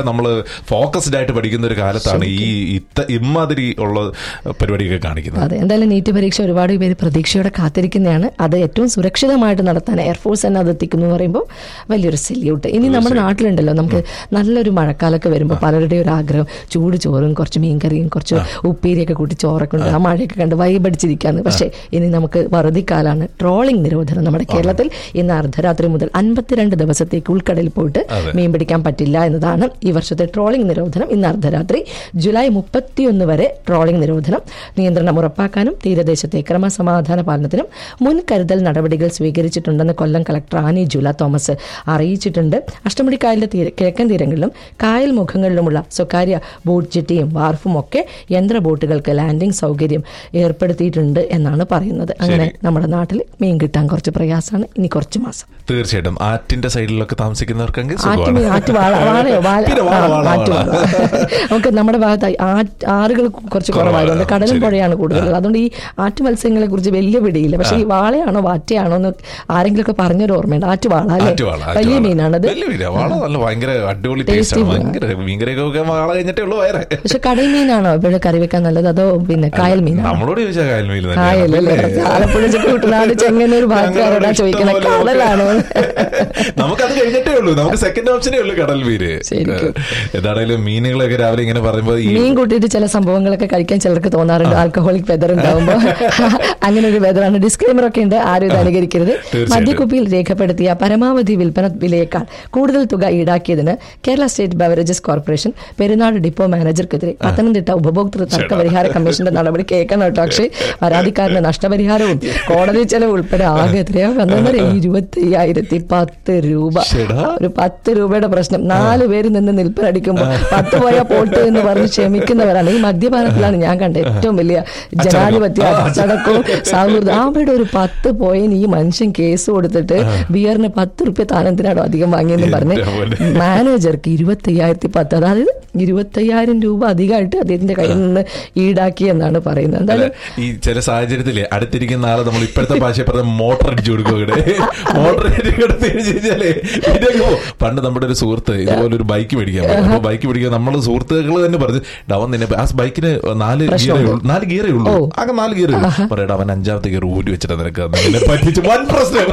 S1: നമ്മൾ ഫോക്കസ്ഡ് ആയിട്ട് പഠിക്കുന്ന ഒരു കാലത്താണ് ഈ ഇത്ത ഇമ്മാതിരി ഉള്ള പരിപാടിയൊക്കെ കാണിക്കുന്നത്
S2: അതെ എന്തായാലും നീറ്റ് പരീക്ഷ ഒരുപാട് പേര് പ്രതീക്ഷയോടെ കാത്തിരിക്കുന്നതാണ് അത് ഏറ്റവും സുരക്ഷിതമായിട്ട് നടത്താൻ എയർഫോഴ്സ് തന്നെ അത് എത്തിക്കുന്നു എന്ന് പറയുമ്പോൾ വലിയൊരു സെല്യൂട്ട് ഇനി നമ്മുടെ നാട്ടിലുണ്ടല്ലോ നമുക്ക് നല്ലൊരു മഴക്കാലമൊക്കെ വരുമ്പോൾ പലരുടെയും ഒരു ആഗ്രഹം ചൂട് ചോറും കുറച്ച് മീൻകറിയും കുറച്ച് ഉപ്പേരിയൊക്കെ കൂട്ടി ചോറൊക്കെ ഉണ്ട് ആ മഴയൊക്കെ കണ്ട് വൈബടിച്ചിരിക്കാന്ന് പക്ഷേ ഇനി നമുക്ക് വറുതിക്കാലാണ് ട്രോളിംഗ് നിരോധനം നമ്മുടെ കേരളത്തിൽ ഇന്ന് അർദ്ധരാത്രി മുതൽ അൻപത്തിരണ്ട് ദിവസത്തേക്ക് ഉൾക്കടലിൽ പോയിട്ട്
S1: അതെ.
S2: മീൻ പിടിക്കാൻ പറ്റില്ല എന്നതാണ് ഈ വർഷത്തെ ട്രോളിംഗ് നിരോധനം ഇന്ന് അർദ്ധരാത്രി ജൂലൈ മുപ്പത്തിയൊന്ന് വരെ ട്രോളിംഗ് നിരോധനം നിയന്ത്രണം ഉറപ്പാക്കാനും തീരദേശത്തെ ക്രമസമാധാന പാലനത്തിനും മുൻകരുതൽ നടപടികൾ സ്വീകരിച്ചിട്ടുണ്ടെന്ന് കൊല്ലം കളക്ടർ ആനി ജൂല തോമസ് അറിയിച്ചിട്ടുണ്ട് അഷ്ടമുടിക്കായലിന്റെ തീര കിഴക്കൻ തീരങ്ങളിലും കായൽ മുഖങ്ങളിലുമുള്ള സ്വകാര്യ ബോട്ട് ജെട്ടിയും വാർഫും ഒക്കെ യന്ത്ര ബോട്ടുകൾക്ക് ലാൻഡിംഗ് സൗകര്യം ഏർപ്പെടുത്തിയിട്ടുണ്ട് എന്നാണ് പറയുന്നത് അങ്ങനെ നമ്മുടെ നാട്ടിൽ മീൻ കിട്ടാൻ കുറച്ച് പ്രയാസമാണ് ഇനി കുറച്ച് മാസം
S1: തീർച്ചയായിട്ടും ആറ്റിന്റെ സൈഡിലൊക്കെ താമസിക്കുന്നവർക്കെങ്കിൽ
S2: ആറ്റ്
S1: സുഖമാണ്
S2: മീൻ, ആറ്റ് വാള വാളയോ വാള
S1: പിന്നെ വാള,
S2: ആ,
S1: വാള,
S2: ആറ്റ്
S1: വാള.
S2: വാള. നമുക്ക് നമ്മുടെ ഭാഗത്ത് ആറ്റ് ആറുകൾ കുറച്ച് കുറവായതുകൊണ്ട് കടലും
S1: ശരി.
S2: പുഴയാണ് കൂടുതൽ അതുകൊണ്ട് ഈ ആറ്റ് മത്സ്യങ്ങളെ കുറിച്ച് വലിയ പിടിയില്ല പക്ഷേ ഈ വാളയാണോ വാറ്റയാണോ എന്ന് ആരെങ്കിലും ഒക്കെ പറഞ്ഞൊരു ഓർമ്മയുണ്ട് ആറ്റ് വാള അല്ലേ
S1: ആറ്റുവാള,
S2: വലിയ
S1: ആറ്റുവാള.
S2: മീനാണത്
S1: വലിയ മീനാ വാള നല്ല ഭയങ്കര അടിപൊളി
S2: Tasty
S1: ടേസ്റ്റ് ആണ്
S2: മീനാ.
S1: ഭയങ്കര മീൻകറിയൊക്കെ വാള കഴിഞ്ഞിട്ടേ ഉള്ളൂ വയറെ
S2: പക്ഷെ കടൽ മീനാണോ ഇവിടെ കറി വെക്കാൻ നല്ലത് അതോ പിന്നെ കായൽ മീനാണോ
S1: നമ്മളോട് ചോദിച്ചാൽ കായൽ മീൻ
S2: കായലല്ലേ ആലപ്പുഴ കുട്ടനാട് ചെങ്ങന്നൂർ ഭാഗക്കാരോടാ ചോദിക്കുന്നത് കടലാണോ
S1: നമുക്കത് കഴിഞ്ഞിട്ടേ ഉള്ളൂ നമുക്ക് സെക്കൻഡ് ഓപ്ഷനേ ഉള്ളൂ കടൽ മീന്
S2: ശരിക്കും.
S1: എന്താണേലും മീനുകളൊക്കെ രാവിലെ ഇങ്ങനെ പറയുമ്പോ ഈ
S2: മീൻ കൂട്ടിയിട്ട് ചില സംഭവങ്ങളൊക്കെ കഴിക്കാൻ ചിലർക്ക് തോന്നാറുണ്ട് ആൽക്കഹോളിക് വെതർ ഉണ്ടാവുമ്പോൾ അങ്ങനെ ഒരു വെതറാണ് ഡിസ്ക്ലൈമർ ഒക്കെ ഉണ്ട് ആരും ഇത് അനുകരിക്കരുത്
S1: തീർച്ചയായിട്ടും.
S2: മദ്യക്കുപ്പിയിൽ രേഖപ്പെടുത്തിയ പരമാവധി വിൽപ്പന വിലയേക്കാൾ കൂടുതൽ തുക ഈടാക്കിയതിന് Kerala state beverages corporation Perunad depot മാനേജർക്കെതിരെ പത്തനംതിട്ട ഉപഭോക്തൃ തർക്ക പരിഹാര കമ്മീഷന്റെ നടപടി കേൾക്കണം കേട്ടോ അക്ഷയ് പരാതിക്കാരന് നഷ്ടപരിഹാരവും കോടതി ചെലവ് ഉൾപ്പെടെ ആകെ എത്രയോ വന്നത് ഇരുപത്തി അയ്യായിരത്തി പത്ത് രൂപ
S1: ശ്ശെടാ.
S2: ഒരു പത്ത് രൂപയുടെ പ്രശ്നം നാല് പേര് നിന്ന് നിൽപ്പനടിക്കുമ്പോൾ പത്ത് പോയ പോട്ട് എന്ന് പറഞ്ഞ് ക്ഷമിക്കുന്നവരാണ് ഈ മദ്യപാനത്തിലാണ് ഞാൻ കണ്ട ഏറ്റവും വലിയ ജനാധിപത്യ അച്ചടക്കവും സൗഹൃദം അവിടെ ഒരു പത്ത് പോയിന് ഈ മനുഷ്യൻ കേസ് കൊടുത്തിട്ട് ബിയറിന് പത്ത് റുപ്യ താനെന്തിനാണോ അധികം വാങ്ങിയെന്ന് പറഞ്ഞ്
S1: എന്റെ മോനെ.
S2: മാനേജർക്ക് ഇരുപത്തി അയ്യായിരത്തി പത്ത് അതായത് ഇരുപത്തി അയ്യായിരം രൂപ അധികമായിട്ട് അദ്ദേഹത്തിന്റെ കയ്യിൽ നിന്ന് ഈടാക്കി എന്നാണ് പറയുന്നത്
S1: അല്ല,
S2: എന്തായാലും
S1: ഈ ചില സാഹചര്യത്തില് അടുത്തിരിക്കുന്ന ആള് നമ്മൾ ഇപ്പോഴത്തെ ഭാഷ പറഞ്ഞ മോട്ടർ അടിച്ചു കൊടുക്കും ഇവിടെ മോട്ടർ അടിച്ചു കൊടുത്തു കഴിഞ്ഞാലേ പിന്നെ അങ്ങ് പോകും. പണ്ട് നമ്മുടെ ഒരു സുഹൃത്ത് ഇതുപോലെ ഒരു ബൈക്ക് മേടിക്കാൻ പോയി അപ്പൊ ബൈക്ക് മേടിക്കാൻ നമ്മൾ സുഹൃത്തുക്കൾ തന്നെ പറഞ്ഞു ഡവൻ നിന്നെ ആ ബൈക്കിന് നാല് ഗിയറേ ഉള്ളൂ നാല് ഗിയറേ ഉള്ളൂ ആകെ നാല് ഗിയറേ ഉള്ളൂ പറയടാ അവൻ അഞ്ചാമത്തെ ഗിയർ ഊരി വെച്ചിട്ട് നിനക്ക് തന്നെ നിന്നെ പറ്റിച്ച് വൻ പ്രശ്നം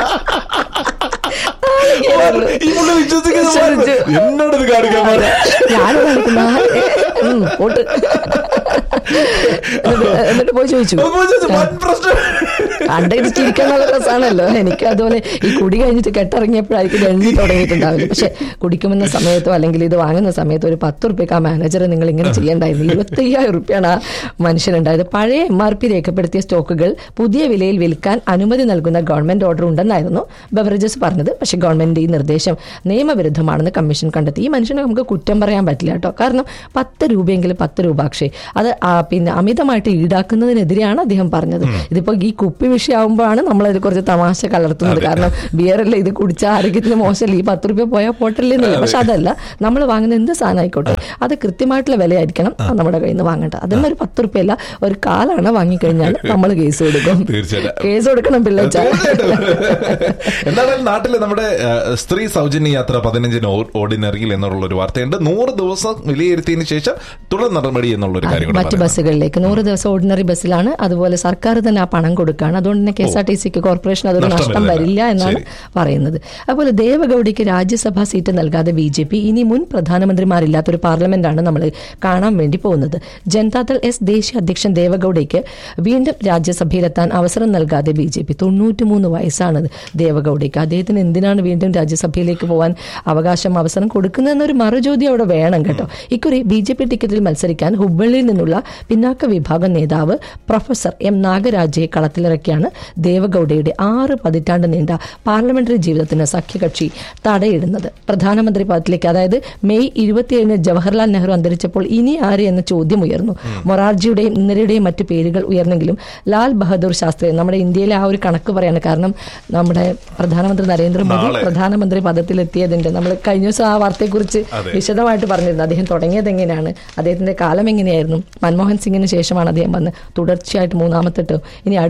S1: ഈ പുള്ളി വിശ്വസിക്കുന്ന
S2: വിശ്വസിച്ചു.
S1: എന്നോട് ഇത് കാണിക്കാൻ പാടില്ല
S2: ഞാനും കളിക്കുന്ന പോട്ട് എന്നിട്ട് എന്നിട്ട് പോയി ചോദിച്ചു
S1: അപ്പൊ വിശ്വസിച്ചു, വൻ പ്രശ്നം
S2: കണ്ടിട്ട് ചിരിക്കാൻ നല്ല രസമാണല്ലോ എനിക്ക് അതുപോലെ ഈ കുടി കഴിഞ്ഞിട്ട് കെട്ടിറങ്ങിയപ്പോഴായിരിക്കും ഇത് എണ്ണി തുടങ്ങിയിട്ടുണ്ടാവില്ല പക്ഷെ കുടിക്കുമെന്ന സമയത്തോ അല്ലെങ്കിൽ ഇത് വാങ്ങുന്ന സമയത്തോ ഒരു പത്ത് റുപ്യക്ക് ആ മാനേജർ നിങ്ങൾ ഇങ്ങനെ ചെയ്യേണ്ടായിരുന്നു ഇരുപത്തി അയ്യായിരം റുപ്യാണ് ആ മനുഷ്യനുണ്ടായത് പഴയ എം ആർ പി രേഖപ്പെടുത്തിയ സ്റ്റോക്കുകൾ പുതിയ വിലയിൽ വിൽക്കാൻ അനുമതി നൽകുന്ന ഗവൺമെന്റ് ഓർഡർ ഉണ്ടെന്നായിരുന്നു ബeverages പറഞ്ഞത് പക്ഷെ ഗവൺമെന്റ് ഈ നിർദ്ദേശം നിയമവിരുദ്ധമാണെന്ന് കമ്മീഷൻ കണ്ടെത്തി ഈ മനുഷ്യനെ നമുക്ക് കുറ്റം പറയാൻ പറ്റില്ല കേട്ടോ കാരണം പത്ത് രൂപയെങ്കിലും പത്ത് രൂപ അക്ഷയ് അത് ആ പിന്നെ അമിതമായിട്ട് ഈടാക്കുന്നതിനെതിരെയാണ് അദ്ദേഹം പറഞ്ഞത് ഇതിപ്പോ ഈ കുപ്പി വിഷയമാകുമ്പോഴാണ് നമ്മൾ അതിൽ കുറച്ച് തമാശ കലർത്തുന്നത് കാരണം ബിയറല്ലേ ഇത് കുടിച്ച ആരോഗ്യത്തിന് മോശമല്ല ഈ പത്ത് രൂപ പോയാൽ പോട്ടല്ലേ എന്നില്ല പക്ഷെ അതല്ല നമ്മൾ വാങ്ങുന്ന എന്ത് സാധനം ആയിക്കോട്ടെ അത് കൃത്യമായിട്ടുള്ള വിലയായിരിക്കണം അത് നമ്മുടെ കയ്യിൽ നിന്ന് വാങ്ങേണ്ടത് അതിന് ഒരു പത്ത് റുപ്യ അല്ല ഒരു കാലാണ് വാങ്ങിക്കഴിഞ്ഞാൽ നമ്മൾ കേസ് കൊടുക്കും
S1: തീർച്ചയായിട്ടും.
S2: കേസ് കൊടുക്കണം പിള്ളേച്ച
S1: എന്തായാലും നാട്ടില് നമ്മുടെ ആ, സ്ത്രീ സൗജന്യ യാത്ര പതിനഞ്ചിന് ഓ- ഓർഡിനറിയിൽ എന്നുള്ള ഒരു വാർത്തയുണ്ട് നൂറ് ദിവസം വിലയിരുത്തിയതിനു ശേഷം തുടർ നടപടി എന്നുള്ള ഒരു കാര്യം കൂടെ
S2: മറ്റ്
S1: പറയുന്നത്.
S2: ബസ്സുകളിലേക്ക് നൂറ് ദിവസം ഓർഡിനറി ബസ്സിലാണ് അതുപോലെ സർക്കാർ തന്നെ ആ പണം കൊടുക്കുകയാണ് അതുകൊണ്ട് തന്നെ കെ എസ് ആർ ടി സിക്ക് കോർപ്പറേഷൻ അതൊരു
S1: നഷ്ടം
S2: നഷ്ടം
S1: വരില്ല.
S2: വരില്ല എന്നാണ്
S1: ശരി.
S2: പറയുന്നത് അതുപോലെ ദേവഗൌഡയ്ക്ക് രാജ്യസഭാ സീറ്റ് നൽകാതെ ബി ജെ പി ഇനി മുൻ പ്രധാനമന്ത്രിമാരില്ലാത്തൊരു പാർലമെന്റാണ് നമ്മൾ കാണാൻ വേണ്ടി പോകുന്നത് ജനതാദൾ എസ് ദേശീയ അധ്യക്ഷൻ ദേവഗൌഡയ്ക്ക് വീണ്ടും രാജ്യസഭയിലെത്താൻ അവസരം നൽകാതെ ബി ജെ പി തൊണ്ണൂറ്റിമൂന്ന് വയസ്സാണ് ദേവഗൌഡയ്ക്ക് അദ്ദേഹത്തിന് എന്തിനാണ് വീണ്ടും രാജ്യസഭയിലേക്ക് പോകാൻ അവകാശം അവസരം കൊടുക്കുന്നതെന്നൊരു മറുചോദ്യം അവിടെ വേണം കേട്ടോ ഇക്കുറി ബി ജെ പി ടിക്കറ്റിൽ മത്സരിക്കാൻ ഹുബ്ബള്ളിയിൽ നിന്നുള്ള പിന്നാക്ക വിഭാഗം നേതാവ് പ്രൊഫസർ എം നാഗരാജയെ കളത്തിലിറക്കിയാണ് ദേവഗൌഡയുടെ ആറ് പതിറ്റാണ്ട് നീണ്ട പാർലമെന്ററി ജീവിതത്തിന് സഖ്യകക്ഷി തടയിടുന്നത് പ്രധാനമന്ത്രി പദത്തിലേക്ക് അതായത് മെയ് ഇരുപത്തിയേഴിന് ജവഹർലാൽ നെഹ്റു അന്തരിച്ചപ്പോൾ ഇനി ആര് എന്ന ചോദ്യം ഉയർന്നു മൊറാർജിയുടെയും ഇന്ദിരയുടെയും മറ്റു പേരുകൾ ഉയർന്നെങ്കിലും ലാൽ ബഹദൂർ ശാസ്ത്രി നമ്മുടെ ഇന്ത്യയിലെ ആ ഒരു കണക്ക് പറയാണ് കാരണം നമ്മുടെ പ്രധാനമന്ത്രി നരേന്ദ്രമോദി
S1: നാളെ.
S2: പ്രധാനമന്ത്രി പദത്തിലെത്തിയതിന്റെ നമ്മൾ കഴിഞ്ഞ ദിവസം ആ വാർത്തയെക്കുറിച്ച്
S1: അതെ.
S2: വിശദമായിട്ട് പറഞ്ഞിരുന്നു അദ്ദേഹം തുടങ്ങിയത് എങ്ങനെയാണ് അദ്ദേഹത്തിന്റെ കാലം എങ്ങനെയായിരുന്നു മൻമോഹൻ സിംഗിന് ശേഷമാണ് അദ്ദേഹം വന്ന് തുടർച്ചയായിട്ട് മൂന്നാമത്തെ ടേം ഇനി അടുത്ത ടേമും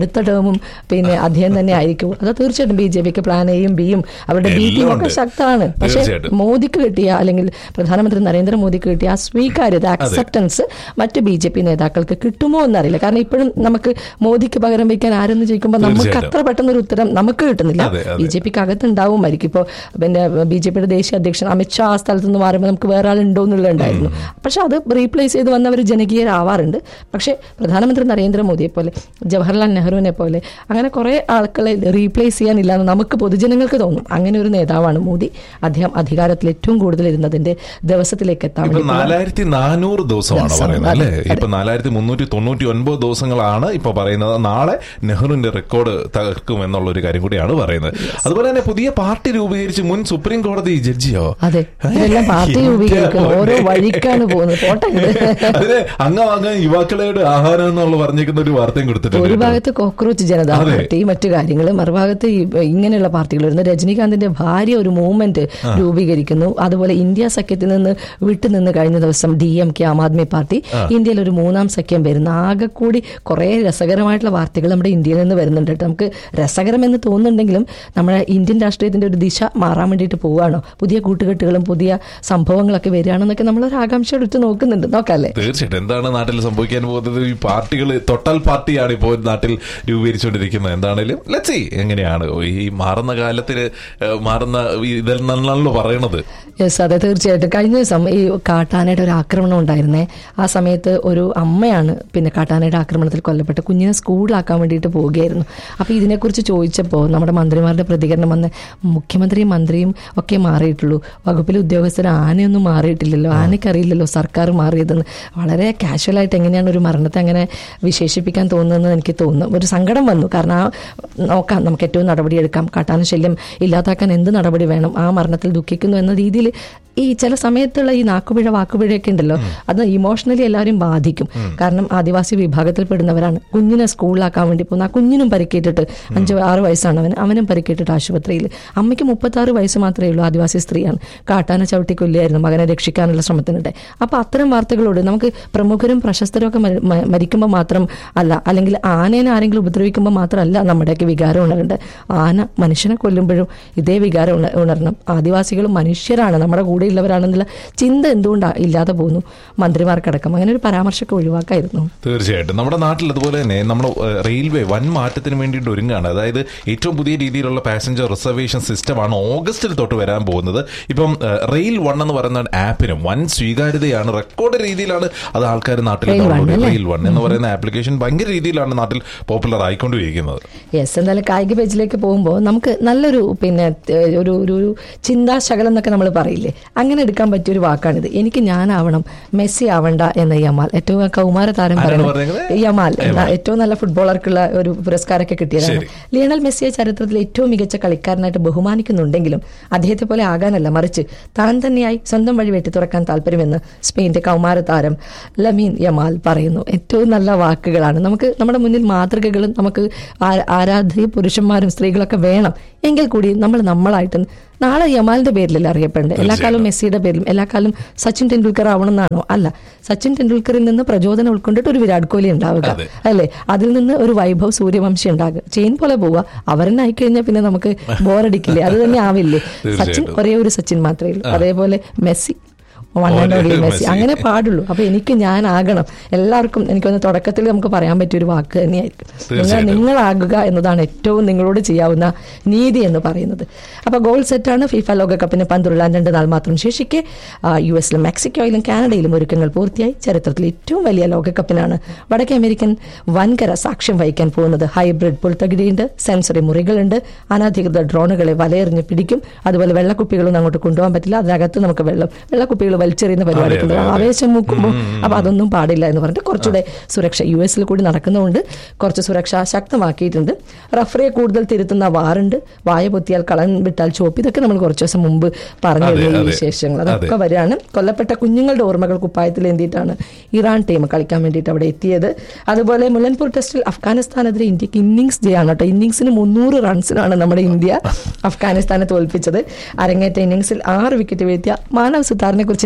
S2: പ്ലാനും പിന്നെ അദ്ദേഹം തന്നെ ആയിരിക്കും അത് തീർച്ചയായിട്ടും ബി ജെ പിക്ക് പ്ലാൻ എയും ബിയും അവരുടെ ബി
S1: എല്ലാം
S2: ടീം ഒക്കെ
S1: ഉണ്ട്.
S2: ശക്തമാണ് പക്ഷേ
S1: തീർച്ചയായിട്ടും.
S2: മോദിക്ക് കിട്ടിയ അല്ലെങ്കിൽ പ്രധാനമന്ത്രി നരേന്ദ്രമോദിക്ക് കിട്ടിയ ആ സ്വീകാര്യത അക്സെപ്റ്റൻസ് മറ്റ് ബി ജെ പി നേതാക്കൾക്ക് കിട്ടുമോ എന്നറിയില്ല കാരണം ഇപ്പോഴും നമുക്ക് മോദിക്ക് പകരം വയ്ക്കാൻ ആരെന്ന് ചോദിക്കുമ്പോൾ നമുക്ക്
S1: തീർച്ചയായിട്ടും.
S2: അത്ര പെട്ടെന്ന് ഒരു ഉത്തരം നമുക്ക് കിട്ടുന്നില്ല
S1: അതെ, അതെ.
S2: ബി ജെ പിക്ക് അകത്തുണ്ടാവുമായിരിക്കും ഇപ്പോൾ പിന്നെ ബി ജെ പിയുടെ ദേശീയ അധ്യക്ഷൻ അമിത്ഷാ ആ സ്ഥലത്ത് നിന്ന് മാറുമ്പോൾ നമുക്ക് വേറെ ആളുണ്ടോ എന്നുള്ളതുണ്ടായിരുന്നു പക്ഷെ അത് റീപ്ലേസ് ചെയ്ത് വന്നവർ ജനകീയരാവാറുണ്ട് പക്ഷേ പ്രധാനമന്ത്രി നരേന്ദ്രമോദിയെ പോലെ ജവഹർലാൽ നെഹ്റുവിനെ പോലെ അങ്ങനെ കുറേ ആൾക്കളെ റീപ്ലേസ് ചെയ്യാനില്ല എന്ന് നമുക്ക് പൊതുജനങ്ങൾക്ക് തോന്നും അങ്ങനെ ഒരു നേതാവാണ് മോദി അദ്ദേഹം അധികാരത്തിൽ ഏറ്റവും കൂടുതൽ ഇരുന്നതിന്റെ ദിവസത്തിലേക്ക് എത്താൻ
S1: ഇപ്പൊ
S2: വേണ്ടി
S1: നാലായിരത്തി നാനൂറ് ദിവസമാണ്
S2: ദിവസം,
S1: പറയുന്നത്
S2: അതെ,
S1: അല്ലേ ഇപ്പൊ നാലായിരത്തി മുന്നൂറ്റി തൊണ്ണൂറ്റി ഒൻപത് ദിവസങ്ങളാണ് ഇപ്പൊ പറയുന്നത് നാളെ നെഹ്റുവിന്റെ റെക്കോർഡ് തകർക്കും എന്നുള്ള ഒരു കാര്യം കൂടിയാണ് പറയുന്നത് അതുപോലെ തന്നെ പുതിയ പാർട്ടി രൂപീകരിച്ച് മുൻ സുപ്രീം കോടതി ജഡ്ജിയോ
S2: അതെ ഇതെല്ലാം പാർട്ടി രൂപീകരിക്കുന്നു ഓരോ വഴിക്കാണ് പോകുന്നത് പോട്ടെ
S1: അതിന് അംഗമാകാൻ യുവാക്കളോട് ആഹാരം എന്നുള്ള പറഞ്ഞേക്കുന്ന ഒരു വാർത്തയും കൊടുത്തിട്ടുണ്ട്
S2: ഒരു
S1: കേട്ടോ.
S2: ഭാഗത്ത് കോക്രോച്ച് ജനതാ
S1: അതെ.
S2: പാർട്ടി മറ്റു കാര്യങ്ങൾ മറുഭാഗത്ത് ഈ ഇങ്ങനെയുള്ള പാർട്ടികൾ വരുന്നു രജനീകാന്തിന്റെ ഭാര്യ ഒരു മൂവ്മെന്റ് രൂപീകരിക്കുന്നു അതുപോലെ ഇന്ത്യ സഖ്യത്തിൽ നിന്ന് വിട്ടുനിന്ന് കഴിഞ്ഞ ദിവസം D M K Aam Aadmi party ഇന്ത്യയിൽ ഒരു മൂന്നാം സഖ്യം വരുന്നു ആകെ കൂടി കുറെ രസകരമായിട്ടുള്ള വാർത്തകൾ നമ്മുടെ ഇന്ത്യയിൽ നിന്ന് വരുന്നുണ്ട് കേട്ടോ. നമുക്ക് രസകരമെന്ന് തോന്നുന്നുണ്ടെങ്കിലും നമ്മുടെ ഇന്ത്യൻ രാഷ്ട്രീയത്തിന്റെ ഒരു ദിശ മാറാൻ വേണ്ടിയിട്ട് പോവുകയാണോ പുതിയ കൂട്ടുകെട്ടുകളും പുതിയ സംഭവങ്ങളൊക്കെ വരികയാണെന്നൊക്കെ നമ്മളൊരു ആകാംക്ഷയോട് ഇട്ട് നോക്കുന്നുണ്ട് നോക്കാല്ലേ
S1: തീർച്ചയായിട്ടും എന്താണ് നാട്ടിൽ സംഭവിക്കാൻ പോകുന്നത് ഈ പാർട്ടികൾ തൊട്ടൽ പാർട്ടിയാണ് ഇപ്പോൾ നാട്ടിൽ രൂപീകരിച്ചുകൊണ്ടിരിക്കുന്നത് എന്താണേലും ലച്ചി എങ്ങനെയാണ് ഈ മാറുന്ന കാലത്തിൽ മാറുന്ന ഈ ഇതെന്നാണല്ലോ പറയണത്
S2: യെസ് അതെ തീർച്ചയായിട്ടും കഴിഞ്ഞ ദിവസം ഈ കാട്ടാനയുടെ ഒരു ആക്രമണം ഉണ്ടായിരുന്നേ ആ സമയത്ത് ഒരു അമ്മയാണ് പിന്നെ കാട്ടാനയുടെ ആക്രമണത്തിൽ കൊല്ലപ്പെട്ട് കുഞ്ഞിനെ സ്കൂളിലാക്കാൻ വേണ്ടിയിട്ട് പോവുകയായിരുന്നു അപ്പോൾ ഇതിനെക്കുറിച്ച് ചോദിച്ചപ്പോൾ നമ്മുടെ മന്ത്രിമാരുടെ പ്രതികരണം വന്ന് മുഖ്യമന്ത്രിയും മന്ത്രിയും ഒക്കെ മാറിയിട്ടുള്ളൂ വകുപ്പിലെ ഉദ്യോഗസ്ഥർ ആനയൊന്നും മാറിയിട്ടില്ലല്ലോ ആനയ്ക്കറിയില്ലല്ലോ സർക്കാർ മാറിയതെന്ന് വളരെ കാഷ്വലായിട്ട് എങ്ങനെയാണ് ഒരു മരണത്തെ അങ്ങനെ വിശേഷിപ്പിക്കാൻ തോന്നുന്നതെന്ന് എനിക്ക് തോന്നുന്നു ഒരു സങ്കടം വന്നു കാരണം ആ നോക്കാം നമുക്ക് ഏറ്റവും നടപടിയെടുക്കാം കാട്ടാന ശല്യം ഇല്ലാതാക്കാൻ എന്ത് നടപടി വേണം ആ മരണത്തിൽ ദുഃഖിക്കുന്നു എന്ന രീതിയിൽ ഈ ചില സമയത്തുള്ള ഈ നാക്കുപിഴ വാക്കുപിഴയൊക്കെ ഉണ്ടല്ലോ അത് ഇമോഷണലി എല്ലാവരും ബാധിക്കും കാരണം ആദിവാസി വിഭാഗത്തിൽപ്പെടുന്നവരാണ് കുഞ്ഞിനെ സ്കൂളിലാക്കാൻ വേണ്ടി പോകുന്ന ആ കുഞ്ഞിനും പരിക്കേറ്റിട്ട് അഞ്ച് ആറ് വയസ്സാണ് അവൻ അവനും പരിക്കേറ്റിട്ട് ആശുപത്രിയിൽ അമ്മയ്ക്ക് മുപ്പത്താറ് വയസ്സ് മാത്രമേ ഉള്ളൂ ആദിവാസി സ്ത്രീയാണ് കാട്ടാന ചവിട്ടി കൊല്ലിയായിരുന്നു മകനെ രക്ഷിക്കാനുള്ള ശ്രമത്തിനിടെ അപ്പൊ അത്തരം വാർത്തകളോട് നമുക്ക് പ്രമുഖരും പ്രശസ്തരും ഒക്കെ മരി- മ- മരിക്കുമ്പോൾ മാത്രം അല്ല അല്ലെങ്കിൽ ആനേനെ ആരെങ്കിലും ഉപദ്രവിക്കുമ്പോൾ മാത്രമല്ല നമ്മുടെയൊക്കെ വികാരം ഉണരേണ്ടത് ആന മനുഷ്യനെ കൊല്ലുമ്പോഴും ഇതേ വികാരം ഉണ- ഉണരണം ആദിവാസികളും മനുഷ്യരാണ് നമ്മുടെ കൂടെ ഉള്ളവരാണെന്നുള്ള ചിന്ത എന്തുകൊണ്ടാണ് ഇല്ലാതെ പോകുന്നു മന്ത്രിമാർക്കടക്കം അങ്ങനെ ഒരു പരാമർശമൊക്കെ ഒഴിവാക്കായിരുന്നു
S1: തീർച്ചയായിട്ടും നമ്മുടെ നാട്ടിൽ അതുപോലെ തന്നെ നമ്മുടെ ഏഹ്, റെയിൽവേ വൻ മാറ്റത്തിന് വേണ്ടിയിട്ട് ഒരുങ്ങാണ് അതായത് ഏറ്റവും പുതിയ രീതിയിലുള്ള പാസഞ്ചർ റിസർവേഷൻ സിസ്റ്റമാണ് ഓഗസ്റ്റിൽ തൊട്ട് വരാൻ പോകുന്നത് ഇപ്പം ഏഹ്, റെയിൽ വൺ എന്ന് പറയുന്ന ആപ്പിന് വൻ സ്വീകാര്യതയാണ് റെക്കോർഡ് രീതിയിലാണ് അത് ആൾക്കാർ നാട്ടിൽ
S2: റെയിൽ വൺ
S1: ഡൗൺലോഡ്
S2: അല്ലേ?
S1: റെയിൽ വൺ എന്ന് പറയുന്ന ആപ്ലിക്കേഷൻ ഭയങ്കര രീതിയിലാണ് നാട്ടിൽ പോപ്പുലർ ആയിക്കൊണ്ടിരിക്കുന്നത്
S2: യെസ് എന്തായാലും കായിക പേജിലേക്ക് പോകുമ്പോൾ നമുക്ക് നല്ലൊരു പിന്നെ ഏഹ്, ഒരു ഒരു ഒരു ചിന്താശകലം എന്നൊക്കെ നമ്മൾ പറയില്ലേ അങ്ങനെ എടുക്കാൻ പറ്റിയ ഒരു വാക്കാണിത് എനിക്ക് ഞാനാവണം മെസ്സി ആവണ്ട എന്ന യമാൽ ഏറ്റവും കൗമാര താരം
S1: ആരാണ്
S2: പറയുന്നത്
S1: പറഞ്ഞത്?
S2: യമാൽ എന്ന ഏറ്റവും നല്ല ഫുട്ബോളർക്കുള്ള ഒരു പുരസ്കാരമൊക്കെ കിട്ടിയതാണ്
S1: ശരി.
S2: ലിയണൽ മെസ്സിയെ ചരിത്രത്തിൽ ഏറ്റവും മികച്ച കളിക്കാരനായിട്ട് ബഹുമാനിക്കുന്നുണ്ടെങ്കിലും അദ്ദേഹത്തെ പോലെ ആകാനല്ല മറിച്ച് താൻ തന്നെയായി സ്വന്തം വഴി വെട്ടി തുറക്കാൻ താല്പര്യമെന്ന് സ്പെയിന്റെ കൗമാര താരം ലമീൻ യമാൽ പറയുന്നു ഏറ്റവും നല്ല വാക്കുകളാണ് നമുക്ക് നമ്മുടെ മുന്നിൽ മാതൃകകളും നമുക്ക് ആ- ആരാധ്യ പുരുഷന്മാരും സ്ത്രീകളൊക്കെ വേണം എങ്കിൽ കൂടി നമ്മൾ നമ്മളായിട്ട് നാളെ യമാലിന്റെ പേരിലല്ല അറിയപ്പെടേണ്ടത് എല്ലാ കാലവും മെസ്സിയുടെ പേരിലും എല്ലാ കാലം സച്ചിൻ ടെണ്ടുൽക്കർ ആവണമെന്നാണോ അല്ല സച്ചിൻ ടെണ്ടുൽക്കറിൽ നിന്ന് പ്രചോദനം ഉൾക്കൊണ്ടിട്ട് ഒരു വിരാട് കോഹ്ലി ഉണ്ടാവുക
S1: അതെ.
S2: അല്ലേ അതിൽ നിന്ന് ഒരു വൈഭവ് സൂര്യവംശി ഉണ്ടാകുക ചെയിൻ പോലെ പോവുക അവരെന്നെ ആയിക്കഴിഞ്ഞാൽ പിന്നെ നമുക്ക് ബോറടിക്കില്ലേ അത് തന്നെ ആവില്ലേ സച്ചിൻ
S1: തീർച്ചയായിട്ടും.
S2: ഒരേ ഒരു സച്ചിൻ മാത്രമേ ഉള്ളൂ അതേപോലെ മെസ്സി വൺ ആൻഡ്
S1: ഒരേ
S2: ഓൺലി
S1: ഒരു
S2: മെസ്സി
S1: മെസ്സി.
S2: അങ്ങനെ പാടുള്ളൂ അപ്പൊ എനിക്ക് ഞാനാകണം എല്ലാവർക്കും എനിക്കൊന്ന് തുടക്കത്തിൽ നമുക്ക് പറയാൻ പറ്റിയ ഒരു വാക്ക് തന്നെയായിരിക്കും നിങ്ങൾ
S1: തീർച്ചയായിട്ടും.
S2: നിങ്ങളാകുക എന്നതാണ് ഏറ്റവും നിങ്ങളോട് ചെയ്യാവുന്ന നീതി എന്ന് പറയുന്നത് അപ്പൊ ഗോൾ സെറ്റാണ് ഫിഫ ലോകകപ്പിന് പന്തുരുളാൻ രണ്ട് നാൾ മാത്രം ശേഷിക്കെ ആ, യു എസിലും മെക്സിക്കോയിലും കാനഡയിലും ഒരുക്കങ്ങൾ പൂർത്തിയായി ചരിത്രത്തിൽ ഏറ്റവും വലിയ ലോകകപ്പിനാണ് വടക്കേ അമേരിക്കൻ വൻകര സാക്ഷ്യം വഹിക്കാൻ പോകുന്നത് ഹൈബ്രിഡ് പുൽത്തകിടിയുണ്ട് സെൻസറി മുറികളുണ്ട് അനധികൃത ഡ്രോണുകളെ വലയെറിഞ്ഞ് പിടിക്കും അതുപോലെ വെള്ളക്കുപ്പികളൊന്നും അങ്ങോട്ട് കൊണ്ടുപോകാൻ പറ്റില്ല അതിനകത്ത് നമുക്ക് വെള്ളം വെള്ളക്കുപ്പികൾ വലിച്ചെറിയുന്ന പരിപാടി
S1: അതെ, അതെ, അതെ.
S2: ആവേശം മൂക്കുമ്പോൾ അപ്പൊ അതൊന്നും പാടില്ല എന്ന് പറഞ്ഞിട്ട് കുറച്ചുകൂടെ സുരക്ഷ യു എസിൽ കൂടി നടക്കുന്നതുകൊണ്ട് കുറച്ച് സുരക്ഷ ശക്തമാക്കിയിട്ടുണ്ട് റഫറിയെ കൂടുതൽ തിരുത്തുന്ന വാറുണ്ട് വായ പൊത്തിയാൽ കളം വിട്ടാൽ ചോപ്പ് ഇതൊക്കെ നമ്മൾ കുറച്ച് ദിവസം മുമ്പ് പറഞ്ഞു
S1: അതെ,
S2: കഴിഞ്ഞ ഈ
S1: അതെ.
S2: വിശേഷങ്ങൾ അതൊക്കെ
S1: അതെ.
S2: വരികയാണ് കൊല്ലപ്പെട്ട കുഞ്ഞുങ്ങളുടെ ഓർമ്മകൾ കുപ്പായത്തിൽ എന്തിയിട്ടാണ് ഇറാൻ ടീം കളിക്കാൻ വേണ്ടിയിട്ട് അവിടെ എത്തിയത് അതുപോലെ മുല്ലൻപൂർ ടെസ്റ്റിൽ അഫ്ഗാനിസ്ഥാനെതിരെ ഇന്ത്യക്ക് ഇന്നിങ്സ് ജയാണ് കേട്ടോ ഇന്നിങ്സിന് മുന്നൂറ് റൺസിനാണ് നമ്മുടെ ഇന്ത്യ അഫ്ഗാനിസ്ഥാനെ തോൽപ്പിച്ചത് അരങ്ങേറ്റ ഇന്നിങ്സിൽ ആറ് വിക്കറ്റ് വീഴ്ത്തിയ മാനവ് സുതാറിനെ കുറിച്ച്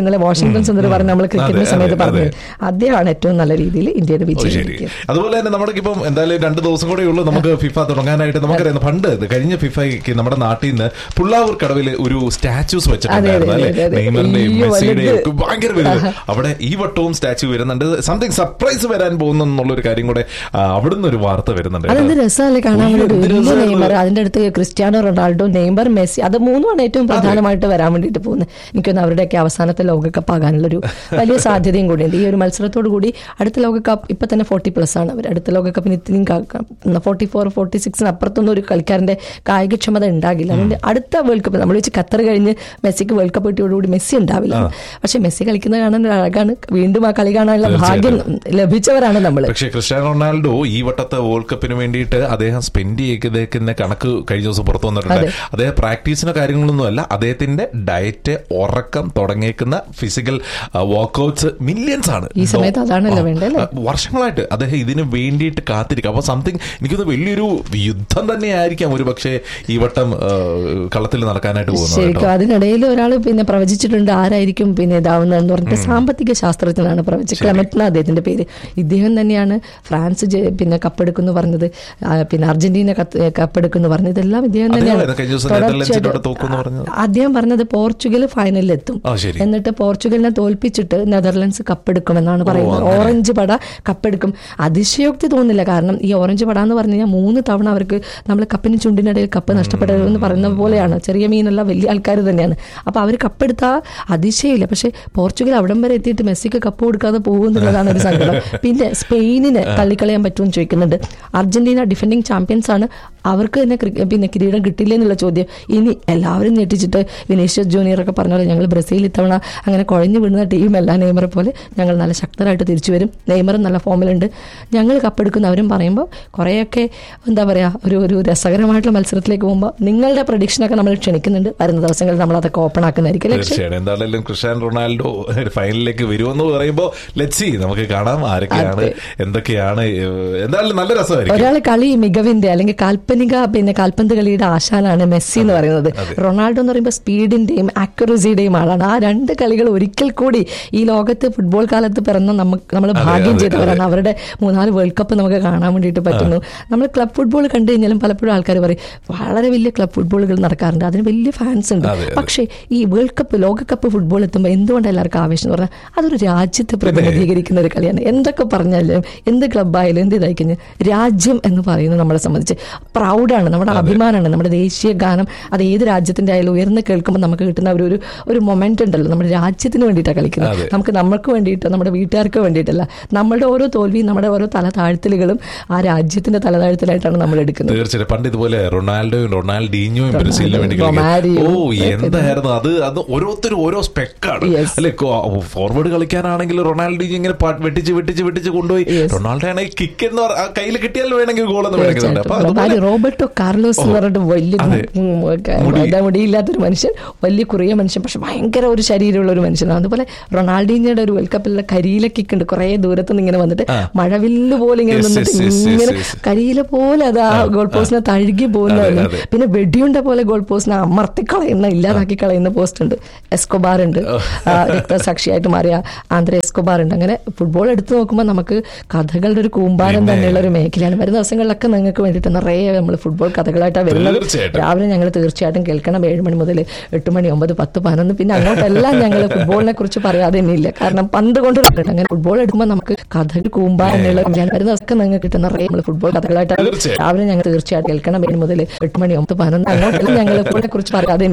S2: ഇന്നലെ വാഷിംഗ്ടൺ സുന്ദർ പറഞ്ഞ നമ്മൾ ക്രിക്കറ്റിന്റെ
S1: അതെ,
S2: സമയത്ത്
S1: അതെ,
S2: പറഞ്ഞത് അദ്ദേഹമാണ് ഏറ്റവും നല്ല രീതിയിൽ ഇന്ത്യയുടെ
S1: ഓ,
S2: വിജയം
S1: ശരി
S2: നേടിയത്.
S1: അതുപോലെ തന്നെ നമ്മുടെ ഇപ്പം എന്തായാലും രണ്ട് ദിവസം കൂടെ ഉള്ളൂ നമുക്ക് ഫിഫ തുടങ്ങാനായിട്ട് നമുക്കറിയാം പണ്ട് ഇത് കഴിഞ്ഞ ഫിഫയ്ക്ക് നമ്മുടെ നാട്ടിൽ നിന്ന് പുള്ളാവൂർ കടവിൽ ഒരു സ്റ്റാച്യൂസ് വെച്ചിട്ടുണ്ടായിരുന്നു
S2: അതെ,
S1: അല്ലെ
S2: അതെ, അതെ.
S1: നെയ്മറിന്റെയും
S2: അയ്യോ,
S1: മെസ്സിയുടെയും
S2: വലുത്.
S1: ഒക്കെ ഭയങ്കര വലുത് അവിടെ ഈ വട്ടവും സ്റ്റാച്യു വരുന്നുണ്ട് സംതിങ് സർപ്രൈസ് വരാൻ പോകുന്നു എന്നുള്ള ഒരു കാര്യം കൂടെ ആ, അവിടുന്ന് ഒരു വാർത്ത വരുന്നുണ്ട്
S2: അതെന്ത് രസമല്ലേ കാണാൻ
S1: അയ്യോ,
S2: വേണ്ടി
S1: എന്ത്
S2: വലിയ
S1: രസമായിരുന്നു.
S2: നെയ്മർ അതിന്റെ അടുത്ത് ക്രിസ്ത്യാനോ റൊണാൾഡോ നെയ്മർ മെസ്സി അത് മൂന്നുമാണ് ഏറ്റവും പ്രധാനമായിട്ട് വരാൻ വേണ്ടിയിട്ട് പോകുന്നത് എനിക്കൊന്ന് അവരുടെയൊക്കെ അവസാനത്തെ ലോകകപ്പ് ആകാനുള്ള ഒരു വലിയ സാധ്യതയും കൂടിയുണ്ട് ഈ ഒരു മത്സരത്തോടു കൂടി അടുത്ത ലോകകപ്പ് ഇപ്പൊ തന്നെ ഫോർട്ടി പ്ലസ് ആണ് അവർ അടുത്ത ലോകകപ്പിന് ഇത്രയും ഫോർട്ടി ഫോർ ഫോർട്ടി സിക്സിന് അപ്പുറത്തൊന്നും ഒരു കളിക്കാരന്റെ കായികക്ഷമത ഉണ്ടാകില്ല അതുകൊണ്ട് അടുത്ത വേൾഡ് കപ്പ് നമ്മൾ വെച്ച് ഖത്തർ കഴിഞ്ഞ് മെസ്സിക്ക് വേൾഡ് കപ്പ് കിട്ടിയോടുകൂടി മെസ്സി ഉണ്ടാവില്ല പക്ഷെ മെസ്സി കളിക്കുന്നത് കാണാൻ ഒരു അഴകാണ് വീണ്ടും ആ കളി കാണാനുള്ള ഭാഗ്യം ലഭിച്ചവരാണ് നമ്മൾ
S1: പക്ഷേ ക്രിസ്ത്യാനോ റൊണാൾഡോ ഈ വട്ടത്തെ വേൾഡ് കപ്പിന് വേണ്ടിയിട്ട് അദ്ദേഹം സ്പെൻഡ് ചെയ്തേക്കുന്ന കണക്ക് കഴിഞ്ഞ ദിവസം പുറത്തു വന്നിട്ടുണ്ട് അദ്ദേഹം പ്രാക്ടീസിനോ കാര്യങ്ങളൊന്നും അല്ല അദ്ദേഹത്തിന്റെ ഡയറ്റ് ഉറക്കം തുടങ്ങിയേക്കുന്ന ഫിസിക്കൽ വർക്ക്ഔട്ട്സ് മില്യൺസ് ആണ്
S2: ഈ സമയത്ത് അതാണല്ലോ വേണ്ടത് അല്ലേ?
S1: ആ, വർഷങ്ങളായിട്ട് അദ്ദേഹം ഇതിന് വേണ്ടിയിട്ട് കാത്തിരിക്കും അപ്പൊ സംതിങ് എനിക്കൊന്ന് വലിയൊരു യുദ്ധം തന്നെയായിരിക്കാം ഒരു പക്ഷേ ഈ വട്ടം ആ, കളത്തിൽ നടക്കാനായിട്ട് പോകുന്നത്
S2: ശരിക്കും
S1: കേട്ടോ.
S2: അതിനിടയിൽ ഒരാൾ പിന്നെ പ്രവചിച്ചിട്ടുണ്ട് ആരായിരിക്കും പിന്നെ ഇതാവുന്നതെന്ന് പറഞ്ഞിട്ട് സാമ്പത്തിക ശാസ്ത്രജ്ഞനാണ് പ്രവചിച്ചത് ക്ലെമറ്റിന അദ്ദേഹത്തിന്റെ പേര് ഇദ്ദേഹം തന്നെയാണ് ഫ്രാൻസ് ജെ- പിന്നെ കപ്പെടുക്കുന്നു പറഞ്ഞത് ആ, പിന്നെ അർജന്റീന കത്ത് കപ്പെടുക്കുന്നു പറഞ്ഞത് ഇതെല്ലാം ഇദ്ദേഹം
S1: അദ്ദേഹമായിരുന്നു കഴിഞ്ഞ ദിവസം നെതർലൻഡ്സിനോട്
S2: തുടർച്ചയായിട്ട്
S1: തോക്കുമെന്ന് പറഞ്ഞത്.
S2: അദ്ദേഹം പറഞ്ഞത് പോർച്ചുഗൽ ഫൈനലിൽ എത്തും
S1: ആ ശരി
S2: എന്നിട്ട് പോർച്ചുഗലിനെ തോൽപ്പിച്ചിട്ട് നെതർലൻഡ്സ് കപ്പെടുക്കുമെന്നാണ് പറയുന്നത് ഓറഞ്ച് പട കപ്പെടുക്കും അതിശയോക്തി തോന്നില്ല കാരണം ഈ ഓറഞ്ച് പട എന്ന് പറഞ്ഞു കഴിഞ്ഞാൽ മൂന്ന് തവണ അവർക്ക് നമ്മൾ കപ്പിന് ചുണ്ടിനിടയിൽ കപ്പ് നഷ്ടപ്പെടരുതെന്ന് പറയുന്ന പോലെയാണ് ചെറിയ മീനല്ല വലിയ ആൾക്കാർ തന്നെയാണ് അപ്പൊ അവർ കപ്പെടുത്താൽ അതിശയമില്ല പക്ഷെ പോർച്ചുഗൽ അവിടം വരെ എത്തിയിട്ട് മെസ്സിക്ക് കപ്പ് കൊടുക്കാതെ പോകുന്നുള്ളതാണ് ഒരു സങ്കടം പിന്നെ സ്പെയിനിന് തള്ളിക്കളയാൻ പറ്റുമെന്ന് ചോദിക്കുന്നുണ്ട് അർജന്റീന ഡിഫൻഡിങ് ചാമ്പ്യൻസ് ആണ് അവർക്ക് തന്നെ ക്രി- പിന്നെ കിരീടം കിട്ടില്ല എന്നുള്ള ചോദ്യം ഇനി എല്ലാവരും ഞെട്ടിച്ചിട്ട് വിനീഷ്യസ് ജൂനിയർ ഒക്കെ പറഞ്ഞ പോലെ ഞങ്ങൾ ബ്രസീൽ ഇത്തവണ അങ്ങനെ കുഴഞ്ഞു വീഴുന്ന ടീമല്ല നെയ്മറെ പോലെ ഞങ്ങൾ നല്ല ശക്തരായിട്ട് തിരിച്ചു വരും നെയ്മറും നല്ല ഫോമിലുണ്ട് ഞങ്ങൾ കപ്പെടുക്കുന്നവരും പറയുമ്പോൾ കുറേയൊക്കെ എന്താ പറയുക ഒരു ഒരു രസകരമായിട്ടുള്ള മത്സരത്തിലേക്ക് പോകുമ്പോൾ നിങ്ങളുടെ പ്രഡിക്ഷനൊക്കെ നമ്മൾ ക്ഷണിക്കുന്നുണ്ട് വരുന്ന ദിവസങ്ങളിൽ നമ്മൾ അതൊക്കെ ഓപ്പൺ ആക്കുന്നതായിരിക്കും അല്ലേ?
S1: തീർച്ചയായും എന്താണെങ്കിലും ക്രിസ്ത്യാനോ റൊണാൾഡോ ഫൈനലിലേക്ക് വരുമെന്ന് പറയുമ്പോൾ ലെറ്റ്സി നമുക്ക് കാണാം ആരൊക്കെയാണ് എന്തൊക്കെയാണ് ഏഹ്, എന്തായാലും നല്ല രസമായിരിക്കും
S2: ഒരാൾ കളി മികവിന്റെ അല്ലെങ്കിൽ കാൽപ്പനിക പിന്നെ കാൽപന്ത് കളിയുടെ ആശാനാണ് മെസ്സി എന്ന് പറയുന്നത് റൊണാൾഡോ എന്ന് പറയുമ്പോൾ സ്പീഡിന്റെയും ആക്യുറസിയുടെയും ആളാണ് ആ രണ്ട് കളികൾ ഒരിക്കൽ കൂടി ഈ ലോകത്ത് ഫുട്ബോൾ കാലത്ത് പിറന്ന നമുക്ക് നമ്മൾ ഭാഗ്യം
S1: അതെ,
S2: ചെയ്തവരാണ് അവരുടെ മൂന്നാല് വേൾഡ് കപ്പ് നമുക്ക് കാണാൻ വേണ്ടിയിട്ട് പറ്റുന്നു നമ്മൾ ക്ലബ് ഫുട്ബോൾ കണ്ടു കഴിഞ്ഞാലും പലപ്പോഴും ആൾക്കാർ പറയും വളരെ വലിയ ക്ലബ് ഫുട്ബോളുകൾ നടക്കാറുണ്ട് അതിന് വലിയ ഫാൻസ് ഉണ്ട്
S1: അതെ, അതെ.
S2: പക്ഷേ ഈ വേൾഡ് കപ്പ് ലോകകപ്പ് ഫുട്ബോൾ എത്തുമ്പോൾ എന്തുകൊണ്ട് എല്ലാവർക്കും ആവേശം എന്ന് പറഞ്ഞാൽ അതൊരു രാജ്യത്തെ പ്രതിനിധീകരിക്കുന്ന ഒരു കളിയാണ് എന്തൊക്കെ പറഞ്ഞാലും എന്ത് ക്ലബ്ബായാലും എന്ത് ഇതായി കഴിഞ്ഞാൽ രാജ്യം എന്ന് പറയുന്നത് നമ്മളെ സംബന്ധിച്ച് പ്രൗഡാണ് നമ്മുടെ അഭിമാനമാണ് നമ്മുടെ ദേശീയ ഗാനം അത് ഏത് രാജ്യത്തിന്റെ ആയാലും ഉയർന്ന് കേൾക്കുമ്പോൾ നമുക്ക് കിട്ടുന്ന ഒരു ഒരു ഒരു മൊമെന്റ് ഉണ്ടല്ലോ നമ്മുടെ രാജ്യത്തിന് വേണ്ടിയിട്ടാണ് കളിക്കുന്നത്
S1: അതെ.
S2: നമുക്ക് നമ്മൾക്ക് വേണ്ടിയിട്ട് നമ്മുടെ വീട്ടുകാർക്ക് വേണ്ടിയിട്ടല്ല നമ്മളുടെ ഓരോ തോൽവിയും നമ്മുടെ ഓരോ തല താഴ്ത്തലുകളും ആ രാജ്യത്തിന്റെ തല താഴ്ത്തലായിട്ടാണ് നമ്മൾ എടുക്കുന്നത്
S1: തീർച്ചയായും പണ്ട് ഇതുപോലെ റൊണാൾഡോയും റൊണാൾഡീഞ്ഞോയും ബ്രസീലിന് വേണ്ടി കളിക്കുന്നത്.
S2: റൊമാരിയോ.
S1: ഓ എന്തായിരുന്നു അത് അത് ഓരോരുത്തരും ഓരോ സ്പെക്കാണ്
S2: Yes.
S1: അല്ലെ ഫോർവേഡ് കളിക്കാനാണെങ്കിൽ റൊണാൾഡീഞ്ഞോ ഇങ്ങനെ പാ- വെട്ടിച്ച് വെട്ടിച്ച് വെട്ടിച്ച് കൊണ്ടുപോയി
S2: Yes.
S1: റൊണാൾഡോ ആണെങ്കിൽ കിക്ക് എന്ന് പറ- ആ കയ്യിൽ കിട്ടിയാൽ വേണമെങ്കിൽ ഗോൾ എന്ന് വിളിക്കുന്നുണ്ട് അപ്പൊ
S2: തീർച്ചയായിട്ടും.
S1: അതുപോലെ
S2: റൊമാരിയോ, റോബർട്ടോ കാർലോസ് എന്ന് പറഞ്ഞിട്ട് വലിയ
S1: അതെ.
S2: ഉം, ഒക്കെ
S1: മുടി.
S2: എന്താ മുടിയില്ലാത്തൊരു മനുഷ്യൻ വലിയ കുറിയ മനുഷ്യൻ പക്ഷെ ഭയങ്കര ഒരു ശരീരമുള്ള ഒരു മനുഷ്യനാണ് അതുപോലെ റൊണാൾഡീഞ്ഞയുടെ ഒരു വേൾഡ് കപ്പിലുള്ള കരിയില കിക്ക് ഉണ്ട് കുറെ ദൂരത്ത് നിന്ന് ഇങ്ങനെ വന്നിട്ട് മഴവില്ല് പോലെ ഇങ്ങനെ
S1: Yes,
S2: നിന്നിട്ട്
S1: yes, yes, yes,
S2: ഇങ്ങനെ
S1: yes.
S2: കരിയില പോലെ അത് ആ ഗോൾ പോസ്റ്റിനെ തഴുകി പോകുന്നതെന്നും
S1: അതെ.
S2: പിന്നെ വെടിയുണ്ട പോലെ ഗോൾ പോസ്റ്റിനെ അമർത്തി കളയുന്ന ഇല്ലാതാക്കി കളയുന്ന പോസ്റ്റ് ഉണ്ട് എസ്കോബാർ ഉണ്ട് ആ, രക്തസാക്ഷിയായിട്ട് മാറിയ ആന്ധ്ര എസ്കോബാർ ഉണ്ട് അങ്ങനെ ഫുട്ബോൾ എടുത്തു നോക്കുമ്പോൾ നമുക്ക് കഥകളുടെ ഒരു കൂമ്പാരം
S1: പിന്നെ.
S2: തന്നെയുള്ള ഒരു മേഖലയാണ് വരുന്ന ദിവസങ്ങളിലൊക്കെ നിങ്ങൾക്ക് വേണ്ടിയിട്ട് നിറയെ നമ്മൾ ഫുട്ബോൾ കഥകളായിട്ടാണ് വരുന്നത്
S1: തീർച്ചയായിട്ടും.
S2: രാവിലെ ഞങ്ങൾ തീർച്ചയായിട്ടും കേൾക്കണം ഏഴ് മണി മുതൽ എട്ട് മണി ഒമ്പത് പത്ത് പതിനൊന്ന് പിന്നെ അങ്ങോട്ടെല്ലാം ഞങ്ങൾ ഫുട്ബോളിനെ കുറിച്ച് പറയാതെ ഇല്ല കാരണം പന്ത് കൊണ്ട് നടന്നിട്ട് അങ്ങനെ ഫുട്ബോൾ എടുക്കുമ്പോൾ നമുക്ക് കഥകൾ കൂമ്പാരമുള്ള വരുന്ന ദിവസം നിങ്ങൾക്ക് കിട്ടുന്ന നിറയെ നമ്മൾ ഫുട്ബോൾ കഥകളായിട്ടാണ്
S1: തീർച്ചയായും.
S2: രാവിലെ ഞങ്ങൾ തീർച്ചയായിട്ടും കേൾക്കണം ഏഴ് മുതൽ എട്ട് മണി ഒമ്പത് പതിനൊന്ന് അങ്ങോട്ടെല്ലാം ഞങ്ങൾ ഫുട്ബോളിനെ കുറിച്ച് പറയാതെ